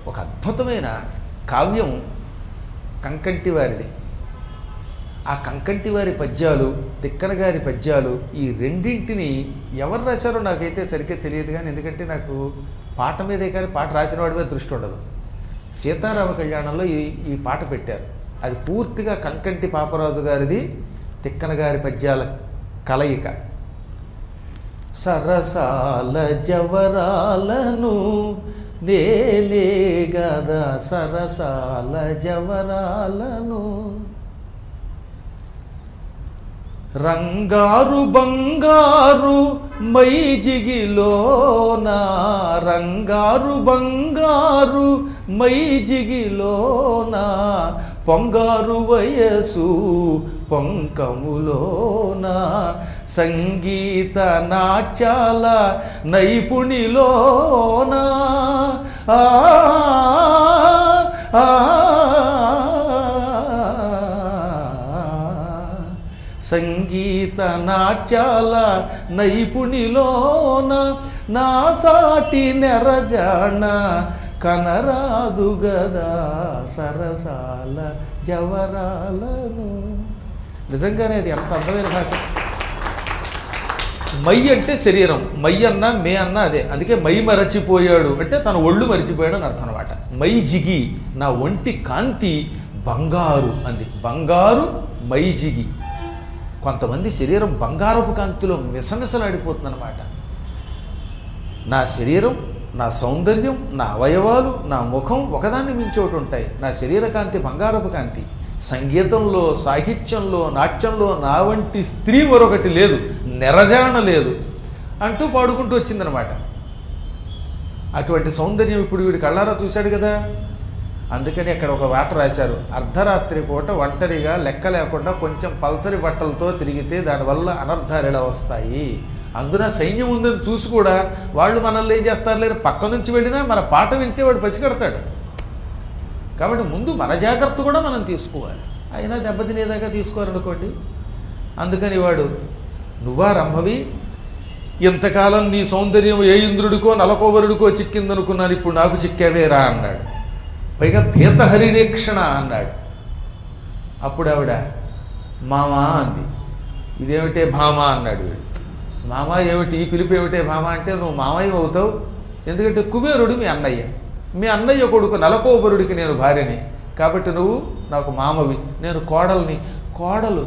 ఒక అద్భుతమైన కావ్యం కంకంటి వారిది ఆ కంకంటి వారి పద్యాలు తిక్కన గారి పద్యాలు ఈ రెండింటిని ఎవరు రాశారో నాకైతే సరిగ్గా తెలియదు కానీ ఎందుకంటే నాకు పాట మీదే కానీ పాట రాసిన వాడి మీద దృష్టి ఉండదు సీతారామ కళ్యాణంలో ఈ ఈ పాట పెట్టారు అది పూర్తిగా కంకంటి పాపరాజు గారిది తిక్కన గారి పద్యాల కలయిక సరసాల జవరాలను నేనే గదా సరసాల జవరాలను రంగారు బంగారు మైజిగిలోన రంగారు బంగారు మైజిగిలోన పొంగారు వయసు పొంకములోన సంగీత నాట్యాల నైపుణిలోన ఆ సంగీత నాట్యాల నైపుణిలోన నా సాటి నెరజాణ కనరాదు గదా సరసాల జవరాలను నిజంగానే అది ఎంత అందమైన భాష మై అంటే శరీరం మై అన్న మే అన్న అదే అందుకే మై మరచిపోయాడు అంటే తన ఒళ్ళు మరిచిపోయాడు అని అర్థం అనమాట మై జిగి నా ఒంటి కాంతి బంగారు అంది బంగారు మై జిగి కొంతమంది శరీరం బంగారపు కాంతిలో మిసమిసలాడిపోతుందన్నమాట నా శరీరం నా సౌందర్యం నా అవయవాలు నా ముఖం ఒకదాన్ని మించి ఒకటి ఉంటాయి నా శరీర కాంతి బంగారపు కాంతి సంగీతంలో సాహిత్యంలో నాట్యంలో నా వంటి స్త్రీ మరొకటి లేదు నెరజాణ లేదు అంటూ పాడుకుంటూ వచ్చిందనమాట అటువంటి సౌందర్యం ఇప్పుడు వీడి కళ్ళారా చూశాడు కదా అందుకని అక్కడ ఒక వాట రాశారు అర్ధరాత్రి పూట ఒంటరిగా లెక్క లేకుండా కొంచెం పల్సరి బట్టలతో తిరిగితే దానివల్ల అనర్థాలు ఎలా వస్తాయి అందున సైన్యం ఉందని చూసి కూడా వాళ్ళు మనల్ని ఏం చేస్తారు లేరు పక్క నుంచి వెళ్ళినా మన పాట వింటే వాడు పసిగడతాడు కాబట్టి ముందు మన జాగ్రత్త కూడా మనం తీసుకోవాలి అయినా దెబ్బతినేదాకా తీసుకోవాలనుకోండి అందుకని వాడు నువ్వా రంభవి ఇంతకాలం నీ సౌందర్యం ఏ ఇంద్రుడికో నలకోవరుడికో చిక్కిందనుకున్నాను ఇప్పుడు నాకు చిక్కావేరా అన్నాడు పైగా భీతహరిణీక్షణ అన్నాడు అప్పుడు ఆవిడ మామా అంది ఇదేమిటే భామ అన్నాడు వీడు మామ ఏమిటి ఈ పిలుపు ఏమిటే భామ అంటే నువ్వు మామయ్య అవుతావు ఎందుకంటే కుబేరుడు మీ అన్నయ్య మీ అన్నయ్య కొడుకు నలకోబరుడికి నేను భార్యని కాబట్టి నువ్వు నాకు మామవి నేను కోడల్ని కోడలు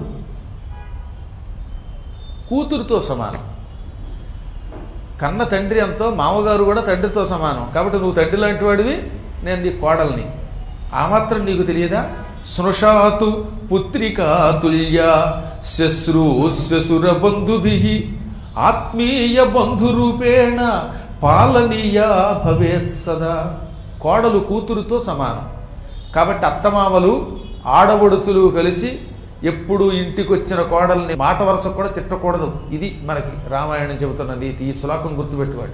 కూతురుతో సమానం కన్న తండ్రి ఎంతో మామగారు కూడా తండ్రితో సమానం కాబట్టి నువ్వు తండ్రి లాంటి వాడివి నేను నీ కోడల్ని ఆ మాత్రం నీకు తెలియదా స్నుషాతు పుత్రికాతుల్య శశ్రు శ్వశుర బంధుభి ఆత్మీయ బంధురూపేణ పాలనీయ భవేత్ సదా కోడలు కూతురుతో సమానం కాబట్టి అత్తమామలు ఆడబడుచులు కలిసి ఎప్పుడు ఇంటికి వచ్చిన కోడల్ని మాట వరుస కూడా తిట్టకూడదు ఇది మనకి రామాయణం చెబుతున్న నీతి ఈ శ్లోకం గుర్తుపెట్టువాడు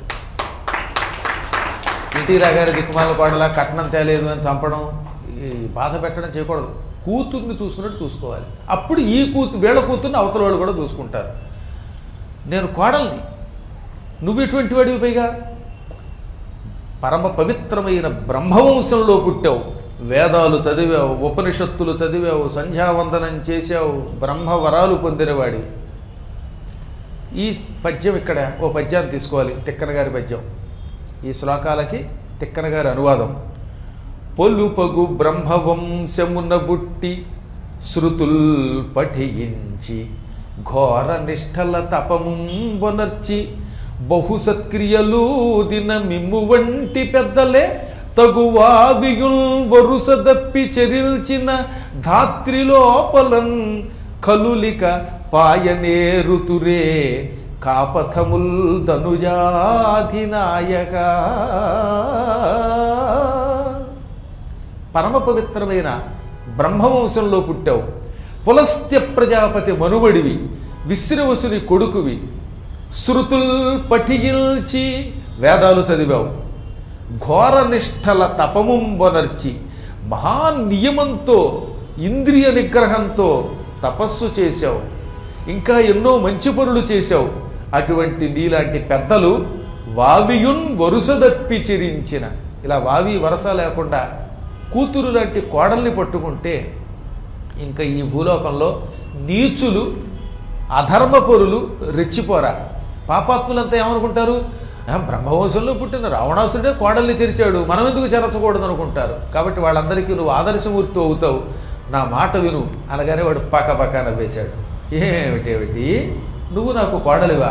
ఇంటికి రాగానే దిక్కుమాల కోడలా కట్నం తేలేదు అని చంపడం ఈ బాధ పెట్టడం చేయకూడదు కూతుర్ని చూసుకున్నట్టు చూసుకోవాలి అప్పుడు ఈ కూతు వీళ్ళ కూతుర్ని అవతల వాళ్ళు కూడా చూసుకుంటారు నేను కోడల్ని నువ్వు ఎటువంటి వాడివి పైగా పరమ పవిత్రమైన బ్రహ్మవంశంలో పుట్టావు వేదాలు చదివావు ఉపనిషత్తులు చదివావు సంధ్యావందనం చేశావు బ్రహ్మవరాలు పొందినవాడివి ఈ పద్యం ఇక్కడ ఓ పద్యాన్ని తీసుకోవాలి తిక్కన గారి పద్యం ఈ శ్లోకాలకి తిక్కన గారి అనువాదం పొలుపగు బ్రహ్మవంశమున బుట్టి శృతుల్ పఠించి ఘోర నిష్ఠల తపముంబొనర్చి బహుసత్క్రియలు దిన మిమ్ము వంటి పెద్దలే తగువావియుల్ వరుస దప్పి చెరిల్చిన ధాత్రిలోపలన్ కలులిక పాయనే ఋతురే కాపథముల్ ధనుజాధినాయక పరమ పవిత్రమైన బ్రహ్మవంశంలో పుట్టావు పులస్త్య ప్రజాపతి మనుబడివి విశ్రవసుని కొడుకువి శృతుల్ పఠిగిల్చి వేదాలు చదివావు ఘోర నిష్ఠల తపముంబొనర్చి మహానియమంతో ఇంద్రియ నిగ్రహంతో తపస్సు చేశావు ఇంకా ఎన్నో మంచి పనులు చేశావు అటువంటి నీలాంటి పెద్దలు వావియున్ వరుసదప్పి చిరించిన ఇలా వావి వరస లేకుండా కూతురు లాంటి కోడల్ని పట్టుకుంటే ఇంకా ఈ భూలోకంలో నీచులు అధర్మపరులు రెచ్చిపోరా పాపాత్ములంతా ఏమనుకుంటారు "ఆ, బ్రహ్మవంశంలో పుట్టిన రావణాసుడే కోడల్ని తెరిచాడు మనం ఎందుకు చేరచకూడదు అనుకుంటారు కాబట్టి వాళ్ళందరికీ నువ్వు ఆదర్శమూర్తి అవుతావు నా మాట విను అనగానే వాడు పక్క పక్క నవ్వేశాడు ఏమిటేమిటి నువ్వు నాకు కోడలివా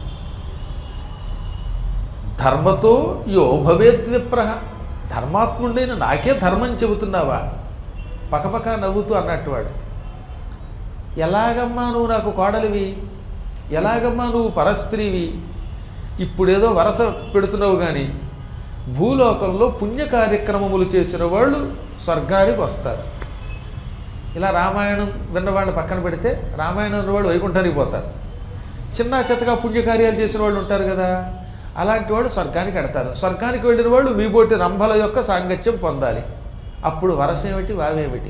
ధర్మతో యో భవేద్విప్రహ ధర్మాత్ముడైన నాకే ధర్మం చెబుతున్నావా పకపక నవ్వుతూ అన్నట్టు వాడు ఎలాగమ్మా నువ్వు నాకు కోడలివి ఎలాగమ్మా నువ్వు పరస్త్రీవి ఇప్పుడేదో వరస పెడుతున్నావు కానీ భూలోకంలో పుణ్య కార్యక్రమములు చేసిన వాళ్ళు స్వర్గానికి వస్తారు ఇలా రామాయణం విన్నవాళ్ళు పక్కన పెడితే రామాయణం ఉన్నవాళ్ళు వైకుంఠానికి పోతారు చిన్న చెత్తగా పుణ్యకార్యాలు చేసిన వాళ్ళు ఉంటారు కదా అలాంటి వాళ్ళు స్వర్గానికి ఎడతారు స్వర్గానికి వెళ్ళిన వాళ్ళు మీబోటి రంభల యొక్క సాంగత్యం పొందాలి అప్పుడు వరసేమిటి వావేమిటి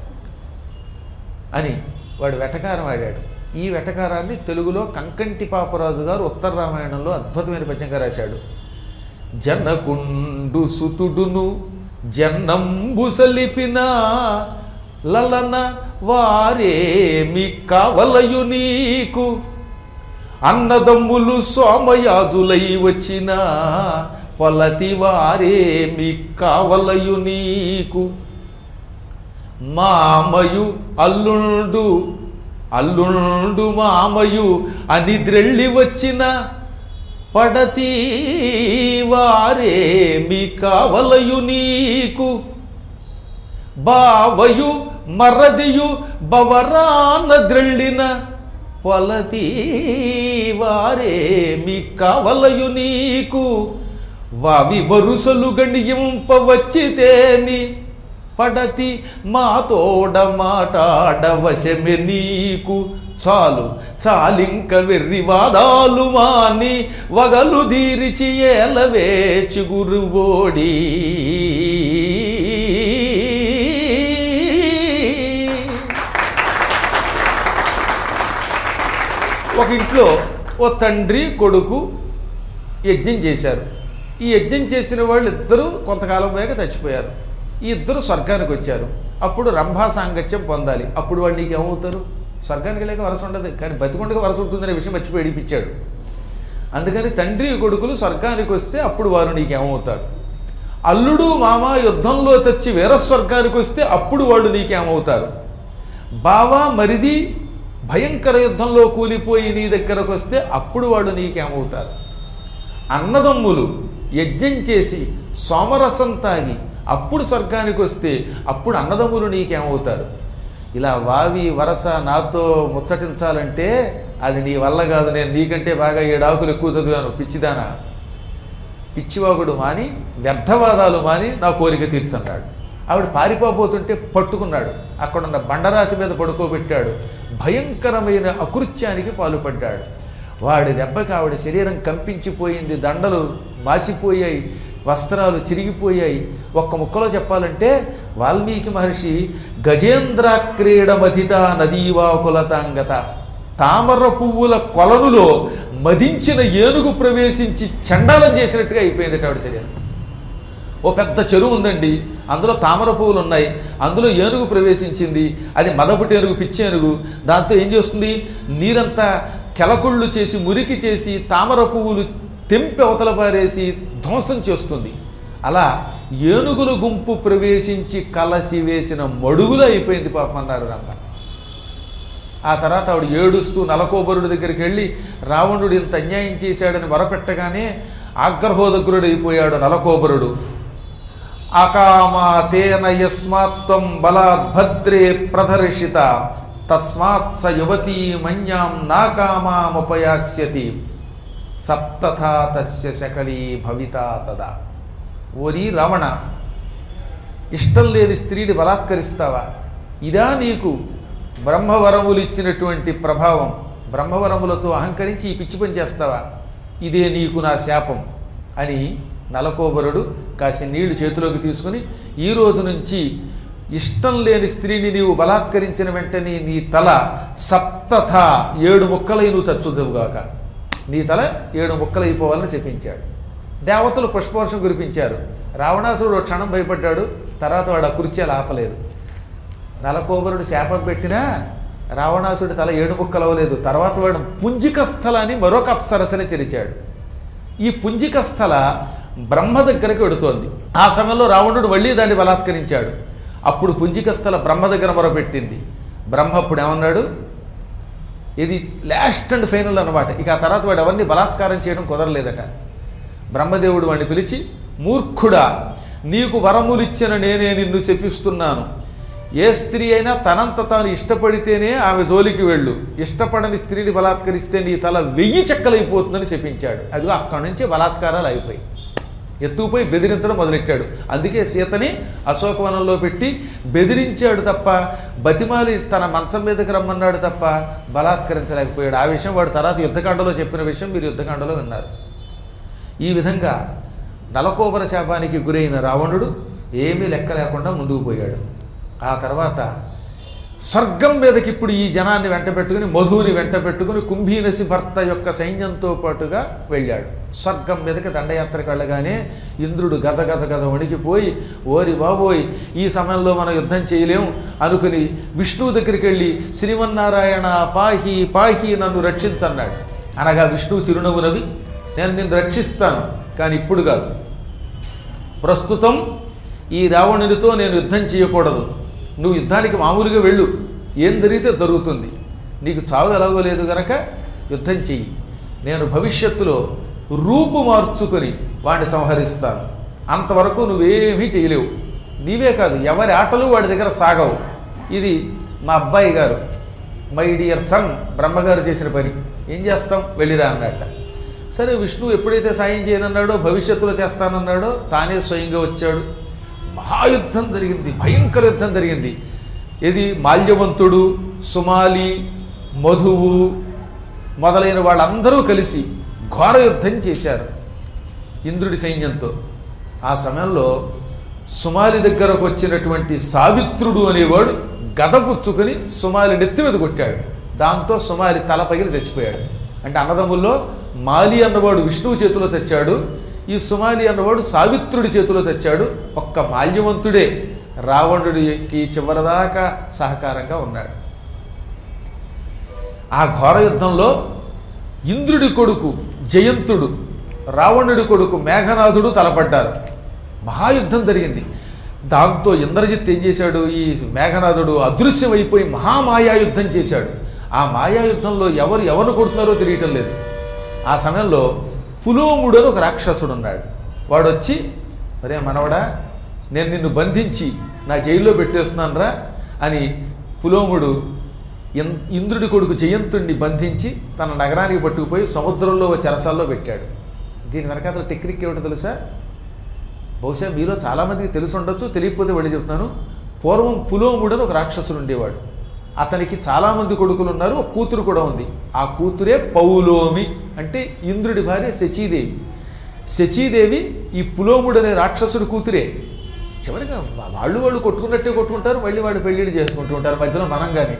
అని వాడు వెటకారం ఆడాడు ఈ వెటకారాన్ని తెలుగులో కంకంటి పాపరాజు గారు ఉత్తర రామాయణంలో అద్భుతమైన పద్యంగా రాశాడు జనకుండు సుతుడును జన్నంబు సలిపిన లలన వారేమి కావలయు నీకు అన్నదమ్ములు సోమయాజులై వచ్చిన పొలతి వారేమి కావలయు నీకు మామయు అల్లుండు అల్లుండు మామయు అని ద్రెళ్ళి వచ్చిన పడతి వారేమి కావలయు నీకు బావయు మరదియు బవరాన ద్రెళ్ళిన పొలతి వారేమి కావలయు నీకు వావి వరుసలు గణింపవచ్చితేని పడతి మాతోడ మాటాడవశమె నీకు చాలు చాలింక వెర్రి వాదాలు మాని వగలు దీరిచి ఏలవే చిగురుబోడి ఒక ఇంట్లో ఓ తండ్రి కొడుకు యజ్ఞం చేశారు ఈ యజ్ఞం చేసిన వాళ్ళు ఇద్దరూ కొంతకాలం పోయాక చచ్చిపోయారు ఈ ఇద్దరు స్వర్గానికి వచ్చారు అప్పుడు రంభా సాంగత్యం పొందాలి అప్పుడు వాళ్ళు నీకు ఏమవుతారు స్వర్గానికి వెళ్ళాక వరస ఉండదు కానీ బతికుండగా వరస ఉంటుందనే విషయం మర్చిపోయి ఏడిపించాడు అందుకని తండ్రి కొడుకులు స్వర్గానికి వస్తే అప్పుడు వారు నీకేమవుతారు అల్లుడు మామ యుద్ధంలో చచ్చి వీర స్వర్గానికి వస్తే అప్పుడు వాళ్ళు నీకేమవుతారు బావ మరిది భయంకర యుద్ధంలో కూలిపోయి నీ దగ్గరకు వస్తే అప్పుడు వాళ్ళు నీకేమవుతారు అన్నదమ్ములు యజ్ఞం చేసి సోమరసం తాగి అప్పుడు స్వర్గానికి వస్తే అప్పుడు అన్నదమ్ములు నీకేమవుతారు ఇలా వావి వరస నాతో ముచ్చటించాలంటే అది నీ వల్ల కాదు నేను నీకంటే బాగా ఏడాకులు ఎక్కువ చదివాను పిచ్చిదానా పిచ్చివాగుడు మాని వ్యర్థవాదాలు మాని నా కోరిక తీర్చన్నాడు ఆవిడ పారిపోబోతుంటే పట్టుకున్నాడు అక్కడున్న బండరాతి మీద పడుకోబెట్టాడు భయంకరమైన అకృత్యానికి పాల్పడ్డాడు వాడి దెబ్బకి ఆవిడ శరీరం కంపించిపోయింది దండలు మాసిపోయాయి వస్త్రాలు చిరిగిపోయాయి ఒక్క ముక్కలో చెప్పాలంటే వాల్మీకి మహర్షి గజేంద్ర క్రీడమధిత నదీవాకులతాంగత తామర పువ్వుల కొలనులో మదించిన ఏనుగు ప్రవేశించి చండాలం చేసినట్టుగా అయిపోయింది ఆవిడ శరీరం ఓ పెద్ద చెరువు ఉందండి అందులో తామర పువ్వులు ఉన్నాయి అందులో ఏనుగు ప్రవేశించింది అది మదపుటి ఏనుగు పిచ్చి ఏనుగు దాంతో ఏం చేస్తుంది నీరంతా కెలకుళ్ళు చేసి మురికి చేసి తామర పువ్వులు తెంపి అవతల పారేసి ధ్వంసం చేస్తుంది అలా ఏనుగుల గుంపు ప్రవేశించి కలసి వేసిన మడుగులు అయిపోయింది పాపం అన్నారు రంగ ఆ తర్వాత ఆవిడ ఏడుస్తూ నలకోబరుడి దగ్గరికి వెళ్ళి రావణుడు ఇంత అన్యాయం చేశాడని వరపెట్టగానే ఆగ్రహోదగ్రుడైపోయాడు నలకోబరుడు అకామాతేన యస్మాత్వం బలాద్భద్రే ప్రదర్శిత తస్మాత్ స యువతీ మన్యాం నాకామాముపయాస్యతి సప్తథా తస్య శకలీ భవితా తదా ఓరి రమణ ఇష్టం లేని స్త్రీని బలాత్కరిస్తావా ఇదా నీకు బ్రహ్మవరములు ఇచ్చినటువంటి ప్రభావం బ్రహ్మవరములతో అహంకరించి ఈ పిచ్చి పని చేస్తావా ఇదే నీకు నా శాపం అని నలకోబరుడు కాసి నీళ్లు చేతిలోకి తీసుకుని ఈ రోజు నుంచి ఇష్టం లేని స్త్రీని నీవు బలాత్కరించిన వెంటనే నీ తల సప్తథ ఏడు ముక్కలై నువ్వు చచ్చుదువుగాక నీ తల ఏడు ముక్కలైపోవాలని చెప్పించాడు దేవతలు పుష్పవర్షం కురిపించారు రావణాసురుడు ఒక క్షణం భయపడ్డాడు తర్వాత వాడు ఆ కుర్చీలు ఆపలేదు నలకోబరుడు శాపం పెట్టినా రావణాసుడి తల ఏడు ముక్కలవలేదు తర్వాత వాడు పుంజిక స్థలాన్ని మరొక అప్సరసని చెరిచాడు ఈ పుంజిక స్థల బ్రహ్మ దగ్గరికి వెడుతోంది ఆ సమయంలో రావణుడు మళ్ళీ దాన్ని బలాత్కరించాడు అప్పుడు పుంజిక స్థల బ్రహ్మ దగ్గర మొరపెట్టింది బ్రహ్మ అప్పుడు ఏమన్నాడు ఇది లాస్ట్ అండ్ ఫైనల్ అనమాట ఇక ఆ తర్వాత వాడు ఎవరిని బలాత్కారం చేయడం కుదరలేదట బ్రహ్మదేవుడు వాడిని పిలిచి మూర్ఖుడా నీకు వరములిచ్చిన నేనే నిన్ను శపిస్తున్నాను ఏ స్త్రీ అయినా తనంత తాను ఇష్టపడితేనే ఆమె జోలికి వెళ్ళు ఇష్టపడని స్త్రీని బలాత్కరిస్తే నీ తల వెయ్యి చెక్కలైపోతుందని శపించాడు అదిగో అక్కడి నుంచి బలాత్కారాలు అయిపోయి ఎత్తుకుపోయి బెదిరించడం మొదలెట్టాడు అందుకే సీతని అశోకవనంలో పెట్టి బెదిరించాడు తప్ప బతిమాలి తన మంచం మీదకి రమ్మన్నాడు తప్ప బలాత్కరించలేకపోయాడు ఆ విషయం వాడు తర్వాత యుద్ధకాండలో చెప్పిన విషయం మీరు యుద్ధకాండలో విన్నారు ఈ విధంగా నలకోబర శాపానికి గురైన రావణుడు ఏమీ లెక్క లేకుండా ముందుకు పోయాడు ఆ తర్వాత స్వర్గం మీదకి ఇప్పుడు ఈ జనాన్ని వెంట పెట్టుకుని మధువుని వెంట పెట్టుకుని కుంభీనసి భర్త యొక్క సైన్యంతో పాటుగా వెళ్ళాడు స్వర్గం మీదకి దండయాత్రకు వెళ్ళగానే ఇంద్రుడు గజ గజ గజ వణికిపోయి ఓరి బాబోయ్ ఈ సమయంలో మనం యుద్ధం చేయలేం అనుకుని విష్ణువు దగ్గరికి వెళ్ళి శ్రీమన్నారాయణ పాహి పాహి నన్ను రక్షించన్నాడు అనగా విష్ణువు చిరునవ్వు నవ్వి నేను నిన్ను రక్షిస్తాను కానీ ఇప్పుడు కాదు ప్రస్తుతం ఈ రావణునితో నేను యుద్ధం చేయకూడదు నువ్వు యుద్ధానికి మామూలుగా వెళ్ళు ఏం జరిగితే జరుగుతుంది నీకు చావు ఎలాగో లేదు గనక యుద్ధం చెయ్యి నేను భవిష్యత్తులో రూపు మార్చుకొని వాడిని సంహరిస్తాను అంతవరకు నువ్వేమీ చేయలేవు నీవే కాదు ఎవరి ఆటలు వాడి దగ్గర సాగవు ఇది మా అబ్బాయి గారు మై డియర్ సన్ బ్రహ్మగారు చేసిన పని ఏం చేస్తాం వెళ్ళిరా అన్నట్ట సరే విష్ణువు ఎప్పుడైతే సాయం చేయనన్నాడో భవిష్యత్తులో చేస్తానన్నాడో తానే స్వయంగా వచ్చాడు మహాయుద్ధం జరిగింది భయంకర యుద్ధం జరిగింది ఇది మాల్యవంతుడు సుమాలి మధువు మొదలైన వాళ్ళందరూ కలిసి ఘోర యుద్ధం చేశారు ఇంద్రుడి సైన్యంతో ఆ సమయంలో సుమాలి దగ్గరకు వచ్చినటువంటి సావిత్రుడు అనేవాడు గద పుచ్చుకొని సుమాలి నెత్తి మీద కొట్టాడు దాంతో సుమాలి తల పగిలి తెచ్చిపోయాడు అంటే అన్నదమ్ముల్లో మాలి అన్నవాడు విష్ణువు చేతిలో తెచ్చాడు ఈ సుమాలి అన్నవాడు సావిత్రుడి చేతిలో తెచ్చాడు ఒక్క మాల్యవంతుడే రావణుడికి చివరిదాకా సహకారంగా ఉన్నాడు ఆ ఘోర యుద్ధంలో ఇంద్రుడి కొడుకు జయంతుడు రావణుడి కొడుకు మేఘనాథుడు తలపడ్డారు మహాయుద్ధం జరిగింది దాంతో ఇంద్రజిత్ ఏం చేశాడు ఈ మేఘనాథుడు అదృశ్యమైపోయి మహామాయా యుద్ధం చేశాడు ఆ మాయా యుద్ధంలో ఎవరు ఎవరు కొడుతున్నారో తెలియటం లేదు ఆ సమయంలో పులోముడు అని ఒక రాక్షసుడు ఉన్నాడు వాడు వచ్చి అరే మనవడా నేను నిన్ను బంధించి నా జైల్లో పెట్టేస్తున్నానురా అని పులోముడు ఇన్- ఇంద్రుడి కొడుకు జయంతుడిని బంధించి తన నగరానికి పట్టుకుపోయి సముద్రంలో ఓ చెరసాల్లో పెట్టాడు దీని వెనకాల టెక్నిక్ ఏమిటో తెలుసా బహుశా మీలో చాలామందికి తెలిసి ఉండొచ్చు తెలియకపోతే వెళ్ళి చెప్తున్నాను పూర్వం పులోముడు అని ఒక రాక్షసుడు ఉండేవాడు అతనికి చాలామంది కొడుకులు ఉన్నారు ఒక కూతురు కూడా ఉంది ఆ కూతురే పౌలోమి అంటే ఇంద్రుడి భార్య శచీదేవి శచీదేవి ఈ పులోముడు అనే రాక్షసుడి కూతురే చివరిగా వా- వాళ్ళు వాళ్ళు కొట్టుకున్నట్టే కొట్టుకుంటారు మళ్ళీ వాళ్ళు పెళ్ళిళ్ళు చేసుకుంటూ ఉంటారు మధ్యలో మనం కానీ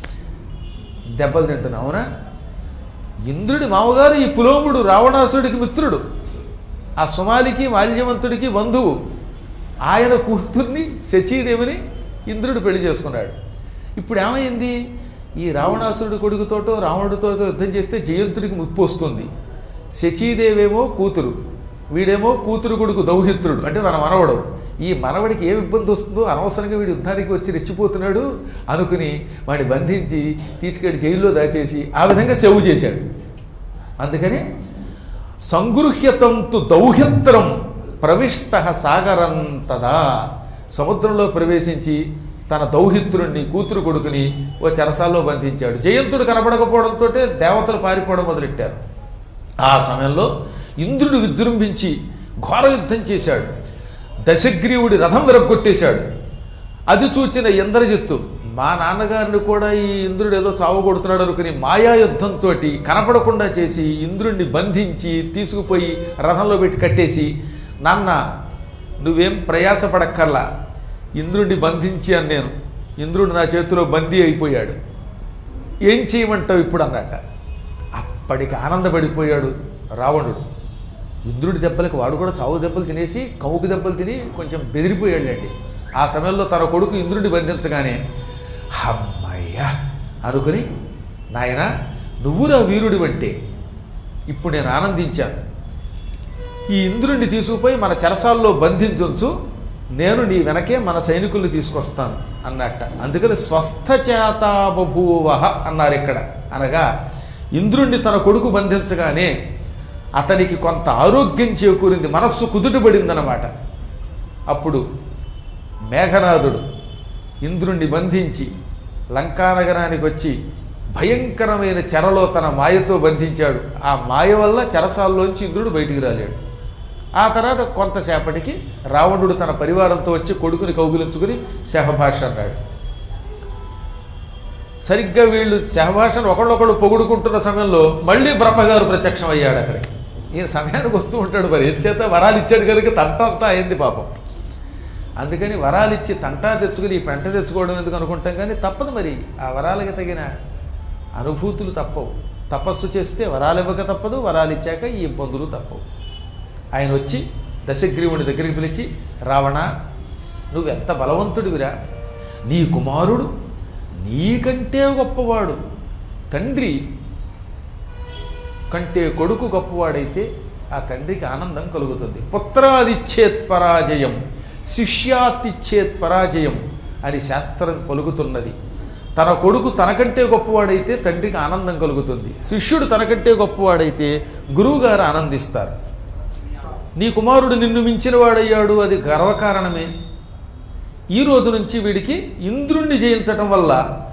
దెబ్బలు తింటున్నాం అవునా ఇంద్రుడి మామగారు ఈ పులోముడు రావణాసుడికి మిత్రుడు ఆ సుమాలికి మాల్యవంతుడికి బంధువు ఆయన కూతుర్ని శచీదేవిని ఇంద్రుడు పెళ్లి చేసుకున్నాడు ఇప్పుడు ఏమైంది ఈ రావణాసురుడి కొడుకుతోటో రావణుడితో యుద్ధం చేస్తే జయంతుడికి ముప్పు వస్తుంది శచీదేవేమో కూతురు వీడేమో కూతురు కొడుకు దౌహిత్రుడు అంటే తన మనవడు ఈ మనవడికి ఏం ఇబ్బంది వస్తుందో అనవసరంగా వీడు యుద్ధానికి వచ్చి రెచ్చిపోతున్నాడు అనుకుని వాడిని బంధించి తీసుకెళ్లి జైల్లో దాచేసి ఆ విధంగా సెవ్ చేశాడు అందుకని సంగృహ్యతంతు దౌహిత్రం ప్రవిష్ట సాగరంతదా సముద్రంలో ప్రవేశించి తన దౌహిత్రుణ్ణి కూతురు కొడుకుని ఓ చెరసాల్లో బంధించాడు జయంతుడు కనబడకపోవడంతో దేవతలు పారిపోవడం మొదలెట్టారు ఆ సమయంలో ఇంద్రుడు విజృంభించి ఘోర యుద్ధం చేశాడు దశగ్రీవుడి రథం విరగొట్టేశాడు అది చూచిన ఇంద్రజిత్తు మా నాన్నగారిని కూడా ఈ ఇంద్రుడు ఏదో చావు కొడుతున్నాడు అనుకుని మాయా యుద్ధంతో కనపడకుండా చేసి ఇంద్రుడిని బంధించి తీసుకుపోయి రథంలో పెట్టి కట్టేసి నాన్న నువ్వేం ప్రయాసపడక్కర్లా ఇంద్రుడిని బంధించి అని నేను ఇంద్రుడు నా చేతిలో బందీ అయిపోయాడు ఏం చేయమంటావు ఇప్పుడు అన్నట్ట అప్పటికి ఆనందపడిపోయాడు రావణుడు ఇంద్రుడి దెబ్బలకి వాడు కూడా చావు దెబ్బలు తినేసి కౌకు దెబ్బలు తిని కొంచెం బెదిరిపోయాడండి ఆ సమయంలో తన కొడుకు ఇంద్రుడిని బంధించగానే అమ్మయ్య అనుకుని నాయన నువ్వు నా వీరుడి అంటే ఇప్పుడు నేను ఆనందించాను ఈ ఇంద్రుడిని తీసుకుపోయి మన చెరసాల్లో బంధించొచ్చు నేను నీ వెనకే మన సైనికుల్ని తీసుకొస్తాను అన్నట్ట అందుకని స్వస్థ చేత బభూవ అన్నారు ఇక్కడ అనగా ఇంద్రుణ్ణి తన కొడుకు బంధించగానే అతనికి కొంత ఆరోగ్యం చేకూరింది మనస్సు కుదుటపడిందనమాట అప్పుడు మేఘనాథుడు ఇంద్రుణ్ణి బంధించి లంకానగరానికి వచ్చి భయంకరమైన చెరలో తన మాయతో బంధించాడు ఆ మాయ వల్ల చెరసాల్లోంచి ఇంద్రుడు బయటికి రాలేడు ఆ తర్వాత కొంతసేపటికి రావణుడు తన పరివారంతో వచ్చి కొడుకుని కౌగిలించుకుని శహభాష అన్నాడు సరిగ్గా వీళ్ళు శహభాషను ఒకళ్ళొకళ్ళు పొగుడుకుంటున్న సమయంలో మళ్ళీ బ్రహ్మగారు ప్రత్యక్షం అయ్యాడు అక్కడికి ఈయన సమయానికి వస్తూ ఉంటాడు మరి చేత వరాలు ఇచ్చాడు కనుక తంట అంతా అయింది పాపం అందుకని వరాలు ఇచ్చి తంటా తెచ్చుకుని ఈ పెంట తెచ్చుకోవడం ఎందుకు అనుకుంటాం కానీ తప్పదు మరి ఆ వరాలకి తగిన అనుభూతులు తప్పవు తపస్సు చేస్తే వరాలు ఇవ్వక తప్పదు వరాలు ఇచ్చాక ఈ ఇబ్బందులు తప్పవు ఆయన వచ్చి దశగ్రీవుని దగ్గరికి పిలిచి రావణ నువ్వెంత బలవంతుడివిరా నీ కుమారుడు నీకంటే గొప్పవాడు తండ్రి కంటే కొడుకు గొప్పవాడైతే ఆ తండ్రికి ఆనందం కలుగుతుంది పుత్రాదిచ్చేత్ పరాజయం శిష్యాతిచ్చేత్ పరాజయం అని శాస్త్రం పలుకుతున్నది తన కొడుకు తనకంటే గొప్పవాడైతే తండ్రికి ఆనందం కలుగుతుంది శిష్యుడు తనకంటే గొప్పవాడైతే గురువుగారు ఆనందిస్తారు నీ కుమారుడు నిన్ను మించిన వాడయ్యాడు అది గర్వకారణమే ఈ రోజు నుంచి వీడికి ఇంద్రుణ్ణి జయించటం వల్ల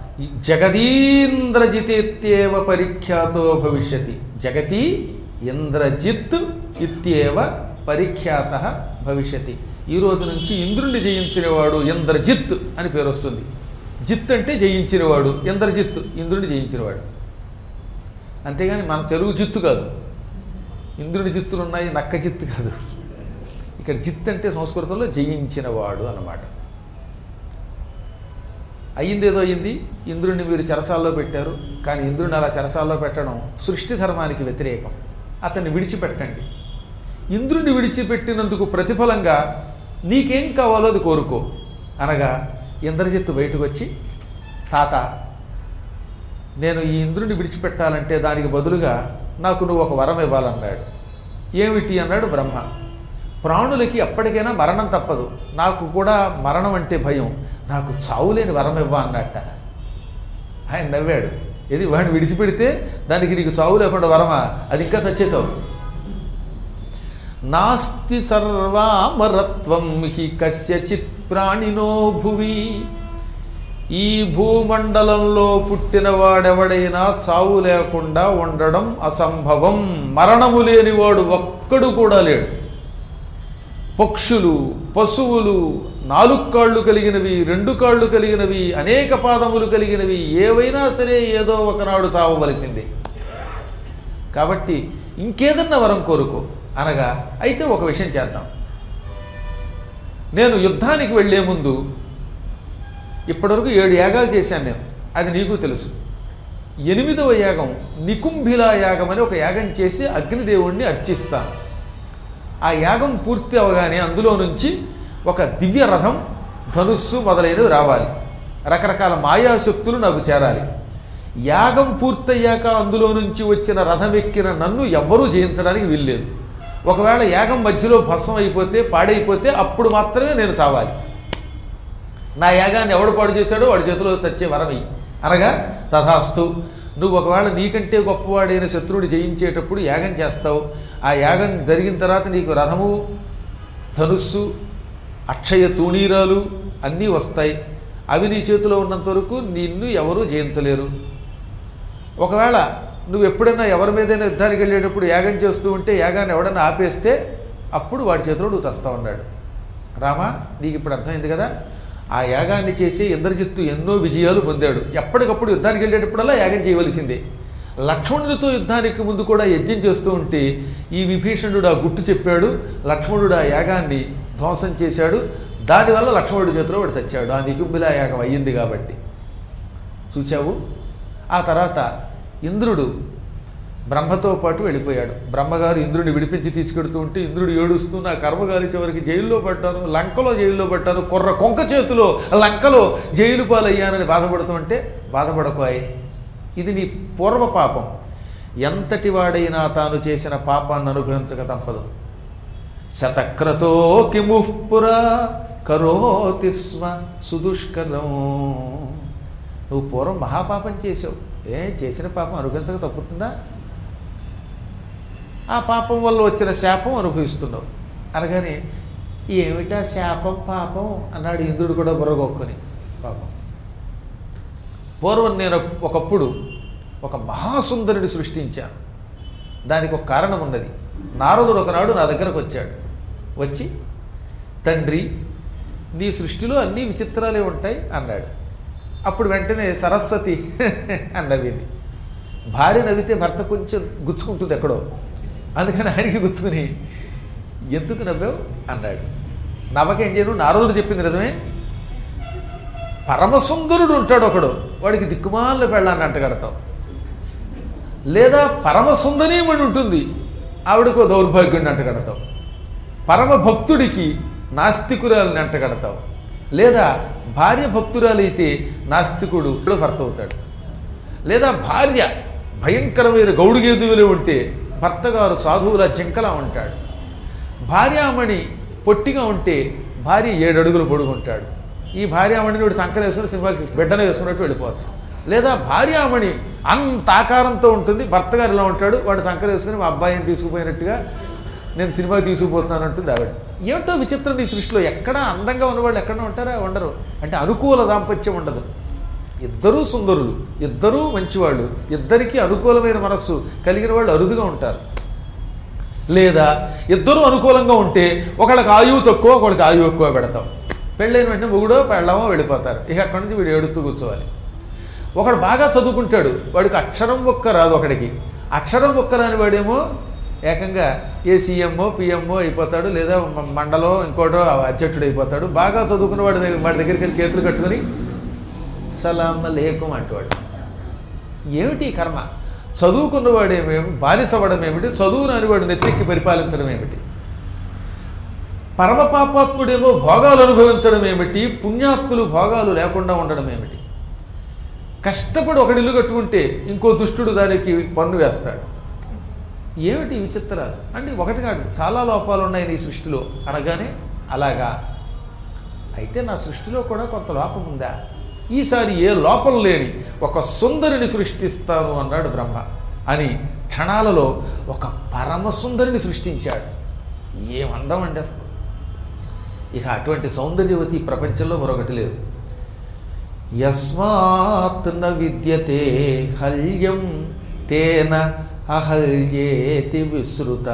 జగదీంద్రజితేత్యేవ పరిఖ్యాతో భవిష్యతి జగతి ఇంద్రజిత్ ఇత్యేవ పరిఖ్యాత భవిష్యతి ఈ రోజు నుంచి ఇంద్రుణ్ణి జయించినవాడు ఇంద్రజిత్ అని పేరు వస్తుంది జిత్ అంటే జయించినవాడు ఇంద్రజిత్ ఇంద్రుడిని జయించినవాడు అంతేగాని మన తెలుగు జిత్తు కాదు ఇంద్రుని జిత్తులు ఉన్నాయి నక్క జిత్తు కాదు ఇక్కడ జిత్ అంటే సంస్కృతంలో జయించినవాడు అన్నమాట అయ్యిందేదో అయ్యింది ఇంద్రుడిని మీరు చెరసాల్లో పెట్టారు కానీ ఇంద్రుడిని అలా చెరసాల్లో పెట్టడం సృష్టి ధర్మానికి వ్యతిరేకం అతన్ని విడిచిపెట్టండి ఇంద్రుడిని విడిచిపెట్టినందుకు ప్రతిఫలంగా నీకేం కావాలో అది కోరుకో అనగా ఇంద్రజిత్తు బయటకు వచ్చి తాత నేను ఈ ఇంద్రుడిని విడిచిపెట్టాలంటే దానికి బదులుగా నాకు నువ్వు ఒక వరం ఇవ్వాలన్నాడు ఏమిటి అన్నాడు బ్రహ్మ ప్రాణులకి ఎప్పటికైనా మరణం తప్పదు నాకు కూడా మరణం అంటే భయం నాకు చావులేని వరం ఇవ్వ అన్నట్ట ఆయన నవ్వాడు ఇది వాడిని విడిచిపెడితే దానికి నీకు చావు లేకుండా వరమా అది ఇంకా చచ్చే చావు నాస్తి సర్వామరత్వం హి కస్యచిత్ ప్రాణినో భువి ఈ భూమండలంలో పుట్టిన వాడెవడైనా చావు లేకుండా ఉండడం అసంభవం మరణము లేనివాడు ఒక్కడు కూడా లేడు పక్షులు పశువులు నాలుగు కాళ్ళు కలిగినవి రెండు కాళ్ళు కలిగినవి అనేక పాదములు కలిగినవి ఏవైనా సరే ఏదో ఒకనాడు చావవలసిందే కాబట్టి ఇంకేదన్నా వరం కోరుకో అనగా అయితే ఒక విషయం చేద్దాం నేను యుద్ధానికి వెళ్ళే ముందు ఇప్పటివరకు ఏడు యాగాలు చేశాను నేను అది నీకు తెలుసు ఎనిమిదవ యాగం నికుంభిలా యాగం అని ఒక యాగం చేసి అగ్నిదేవుణ్ణి అర్చిస్తాను ఆ యాగం పూర్తి అవగానే అందులో నుంచి ఒక దివ్య రథం ధనుస్సు మొదలైనవి రావాలి రకరకాల మాయాశక్తులు నాకు చేరాలి యాగం పూర్తయ్యాక అందులో నుంచి వచ్చిన రథం ఎక్కిన నన్ను ఎవ్వరూ జయించడానికి వీల్లేదు ఒకవేళ యాగం మధ్యలో భస్మం అయిపోతే పాడైపోతే అప్పుడు మాత్రమే నేను చావాలి నా యాగాన్ని ఎవడు పాడు చేశాడో వాడి చేతిలో చచ్చే వరమి అనగా తథాస్తు నువ్వు ఒకవేళ నీకంటే గొప్పవాడైన శత్రువుని జయించేటప్పుడు యాగం చేస్తావు ఆ యాగం జరిగిన తర్వాత నీకు రథము ధనుస్సు అక్షయ తూణీరాలు అన్నీ వస్తాయి అవి నీ చేతిలో ఉన్నంత వరకు నిన్ను ఎవరూ జయించలేరు ఒకవేళ నువ్వు ఎప్పుడైనా ఎవరి మీదైనా యుద్ధానికి వెళ్ళేటప్పుడు యాగం చేస్తూ ఉంటే యాగాన్ని ఎవడైనా ఆపేస్తే అప్పుడు వాడి చేతిలో నువ్వు చస్తావు అన్నాడు రామా నీకు ఇప్పుడు అర్థమైంది కదా ఆ యాగాన్ని చేసి ఇంద్రజిత్తు ఎన్నో విజయాలు పొందాడు ఎప్పటికప్పుడు యుద్ధానికి వెళ్ళేటప్పుడల్లా యాగం చేయవలసిందే లక్ష్మణుడితో యుద్ధానికి ముందు కూడా యజ్ఞం చేస్తూ ఉంటే ఈ విభీషణుడు ఆ గుట్టు చెప్పాడు లక్ష్మణుడు ఆ యాగాన్ని ధ్వంసం చేశాడు దానివల్ల లక్ష్మణుడి చేతిలో వాడు చచ్చాడు ఆ నికుంబిలా యాగం అయ్యింది కాబట్టి చూచావు ఆ తర్వాత ఇంద్రుడు బ్రహ్మతో పాటు వెళ్ళిపోయాడు బ్రహ్మగారు ఇంద్రుడిని విడిపించి తీసుకెడుతూ ఉంటే ఇంద్రుడు ఏడుస్తూ నా కర్మగారి చివరికి జైల్లో పడ్డాను లంకలో జైల్లో పడ్డాను కుర్ర కొంక చేతిలో లంకలో జైలు పాలయ్యానని బాధపడుతుంటే బాధపడకోయ్ ఇది నీ పూర్వ పాపం ఎంతటి వాడైనా తాను చేసిన పాపాన్ని అనుభవించక తప్పదు శతక్రతో కిముఃపురా కరోతి స్మ సుదుష్కరం నువ్వు పూర్వం మహాపాపం చేసావు ఏ చేసిన పాపం అనుభవించక తప్పుతుందా ఆ పాపం వల్ల వచ్చిన శాపం అనుభవిస్తున్నావు అనగానే ఏమిటా శాపం పాపం అన్నాడు ఇంద్రుడు కూడా బుర్రగొక్కుని పాపం పూర్వం నేను ఒకప్పుడు ఒక మహాసుందరుడి సృష్టించాను దానికి ఒక కారణం ఉన్నది నారదుడు ఒకనాడు నా దగ్గరకు వచ్చాడు వచ్చి తండ్రి నీ సృష్టిలో అన్ని విచిత్రాలే ఉంటాయి అన్నాడు అప్పుడు వెంటనే సరస్వతి అని నవ్వింది భార్య నవ్వితే భర్త కొంచెం గుచ్చుకుంటుంది ఎక్కడో అందుకని ఆయనకి గుచ్చుకుని ఎందుకు నవ్వావు అన్నాడు నవ్వకేం చేయను నారదుడు చెప్పింది నిజమే పరమసుందరుడు ఉంటాడు ఒకడు వాడికి దిక్కుమాలను పెళ్ళాన్ని అంటగడతావు లేదా పరమసుందరీమణి ఉంటుంది ఆవిడకు దౌర్భాగ్యుడిని అంటగడతావు పరమ భక్తుడికి నాస్తికురాలని అంటగడతావు లేదా భార్య భక్తురాలైతే నాస్తికుడు భర్త అవుతాడు లేదా భార్య భయంకరమైన గౌడుగేదువులు ఉంటే భర్తగారు సాధువుల జింకలా ఉంటాడు భార్యామణి పొట్టిగా ఉంటే భార్య ఏడు అడుగులు పొడుగుంటాడు ఈ భార్యామణిని వీడు సంకర వేసుకుని సినిమాకి బిడ్డన వేసుకున్నట్టు వెళ్ళిపోవచ్చు లేదా భార్యామణి అంత ఆకారంతో ఉంటుంది భర్త గారు ఇలా ఉంటాడు వాడు సంకర వేసుకుని మా అబ్బాయిని తీసుకుపోయినట్టుగా నేను సినిమాకి తీసుకుపోతున్నాను అంటుంది ఆవిడ ఏమిటో విచిత్రం ఈ సృష్టిలో ఎక్కడ అందంగా ఉన్నవాళ్ళు ఎక్కడ ఉంటారా ఉండరు అంటే అనుకూల దాంపత్యం ఉండదు ఇద్దరూ సుందరులు ఇద్దరూ మంచివాళ్ళు ఇద్దరికీ అనుకూలమైన మనస్సు కలిగిన వాళ్ళు అరుదుగా ఉంటారు లేదా ఇద్దరూ అనుకూలంగా ఉంటే ఒకళ్ళకి ఆయువు తక్కువ ఒకళ్ళకి ఆయువు ఎక్కువ పెడతాం పెళ్ళైన వెంటనే మొగుడో పెళ్ళమో వెళ్ళిపోతారు ఇక అక్కడి నుంచి వీడు ఏడుస్తూ కూర్చోవాలి ఒకడు బాగా చదువుకుంటాడు వాడికి అక్షరం ఒక్క రాదు ఒకడికి అక్షరం ఒక్క రాని వాడేమో ఏకంగా ఏ సీఎంఓ పిఎంఓ అయిపోతాడు లేదా మ- మండలో ఇంకోటో అధ్యక్షుడు అయిపోతాడు బాగా చదువుకున్న వాడి దగ్గర వాడి దగ్గరికి వెళ్ళి చేతులు కట్టుకొని సలాం లేకం అంటువాడు ఏమిటి ఈ కర్మ చదువుకున్నవాడేమేమి బానిసవడం ఏమిటి చదువు రాని వాడు నెత్తికి పరిపాలించడం ఏమిటి పరమపాపాత్ముడేమో భోగాలు అనుభవించడం ఏమిటి పుణ్యాత్ములు భోగాలు లేకుండా ఉండడం ఏమిటి కష్టపడి ఒకడి ఇల్లు కట్టుకుంటే ఇంకో దుష్టుడు దానికి పన్ను వేస్తాడు ఏమిటి ఈ విచిత్రాలు అంటే ఒకటి కాదు చాలా లోపాలు ఉన్నాయి నీ సృష్టిలో అనగానే అలాగా అయితే నా సృష్టిలో కూడా కొంత లోపం ఉందా ఈసారి ఏ లోపం లేని ఒక సుందరిని సృష్టిస్తాను అన్నాడు బ్రహ్మ అని క్షణాలలో ఒక పరమ సుందరిని సృష్టించాడు ఏమందం అండి అసలు ఇక అటువంటి సౌందర్యవతి ఈ ప్రపంచంలో మరొకటి లేదు యస్మాత్ న విద్యతే హల్యం తేన అహల్యేతి విశ్రుత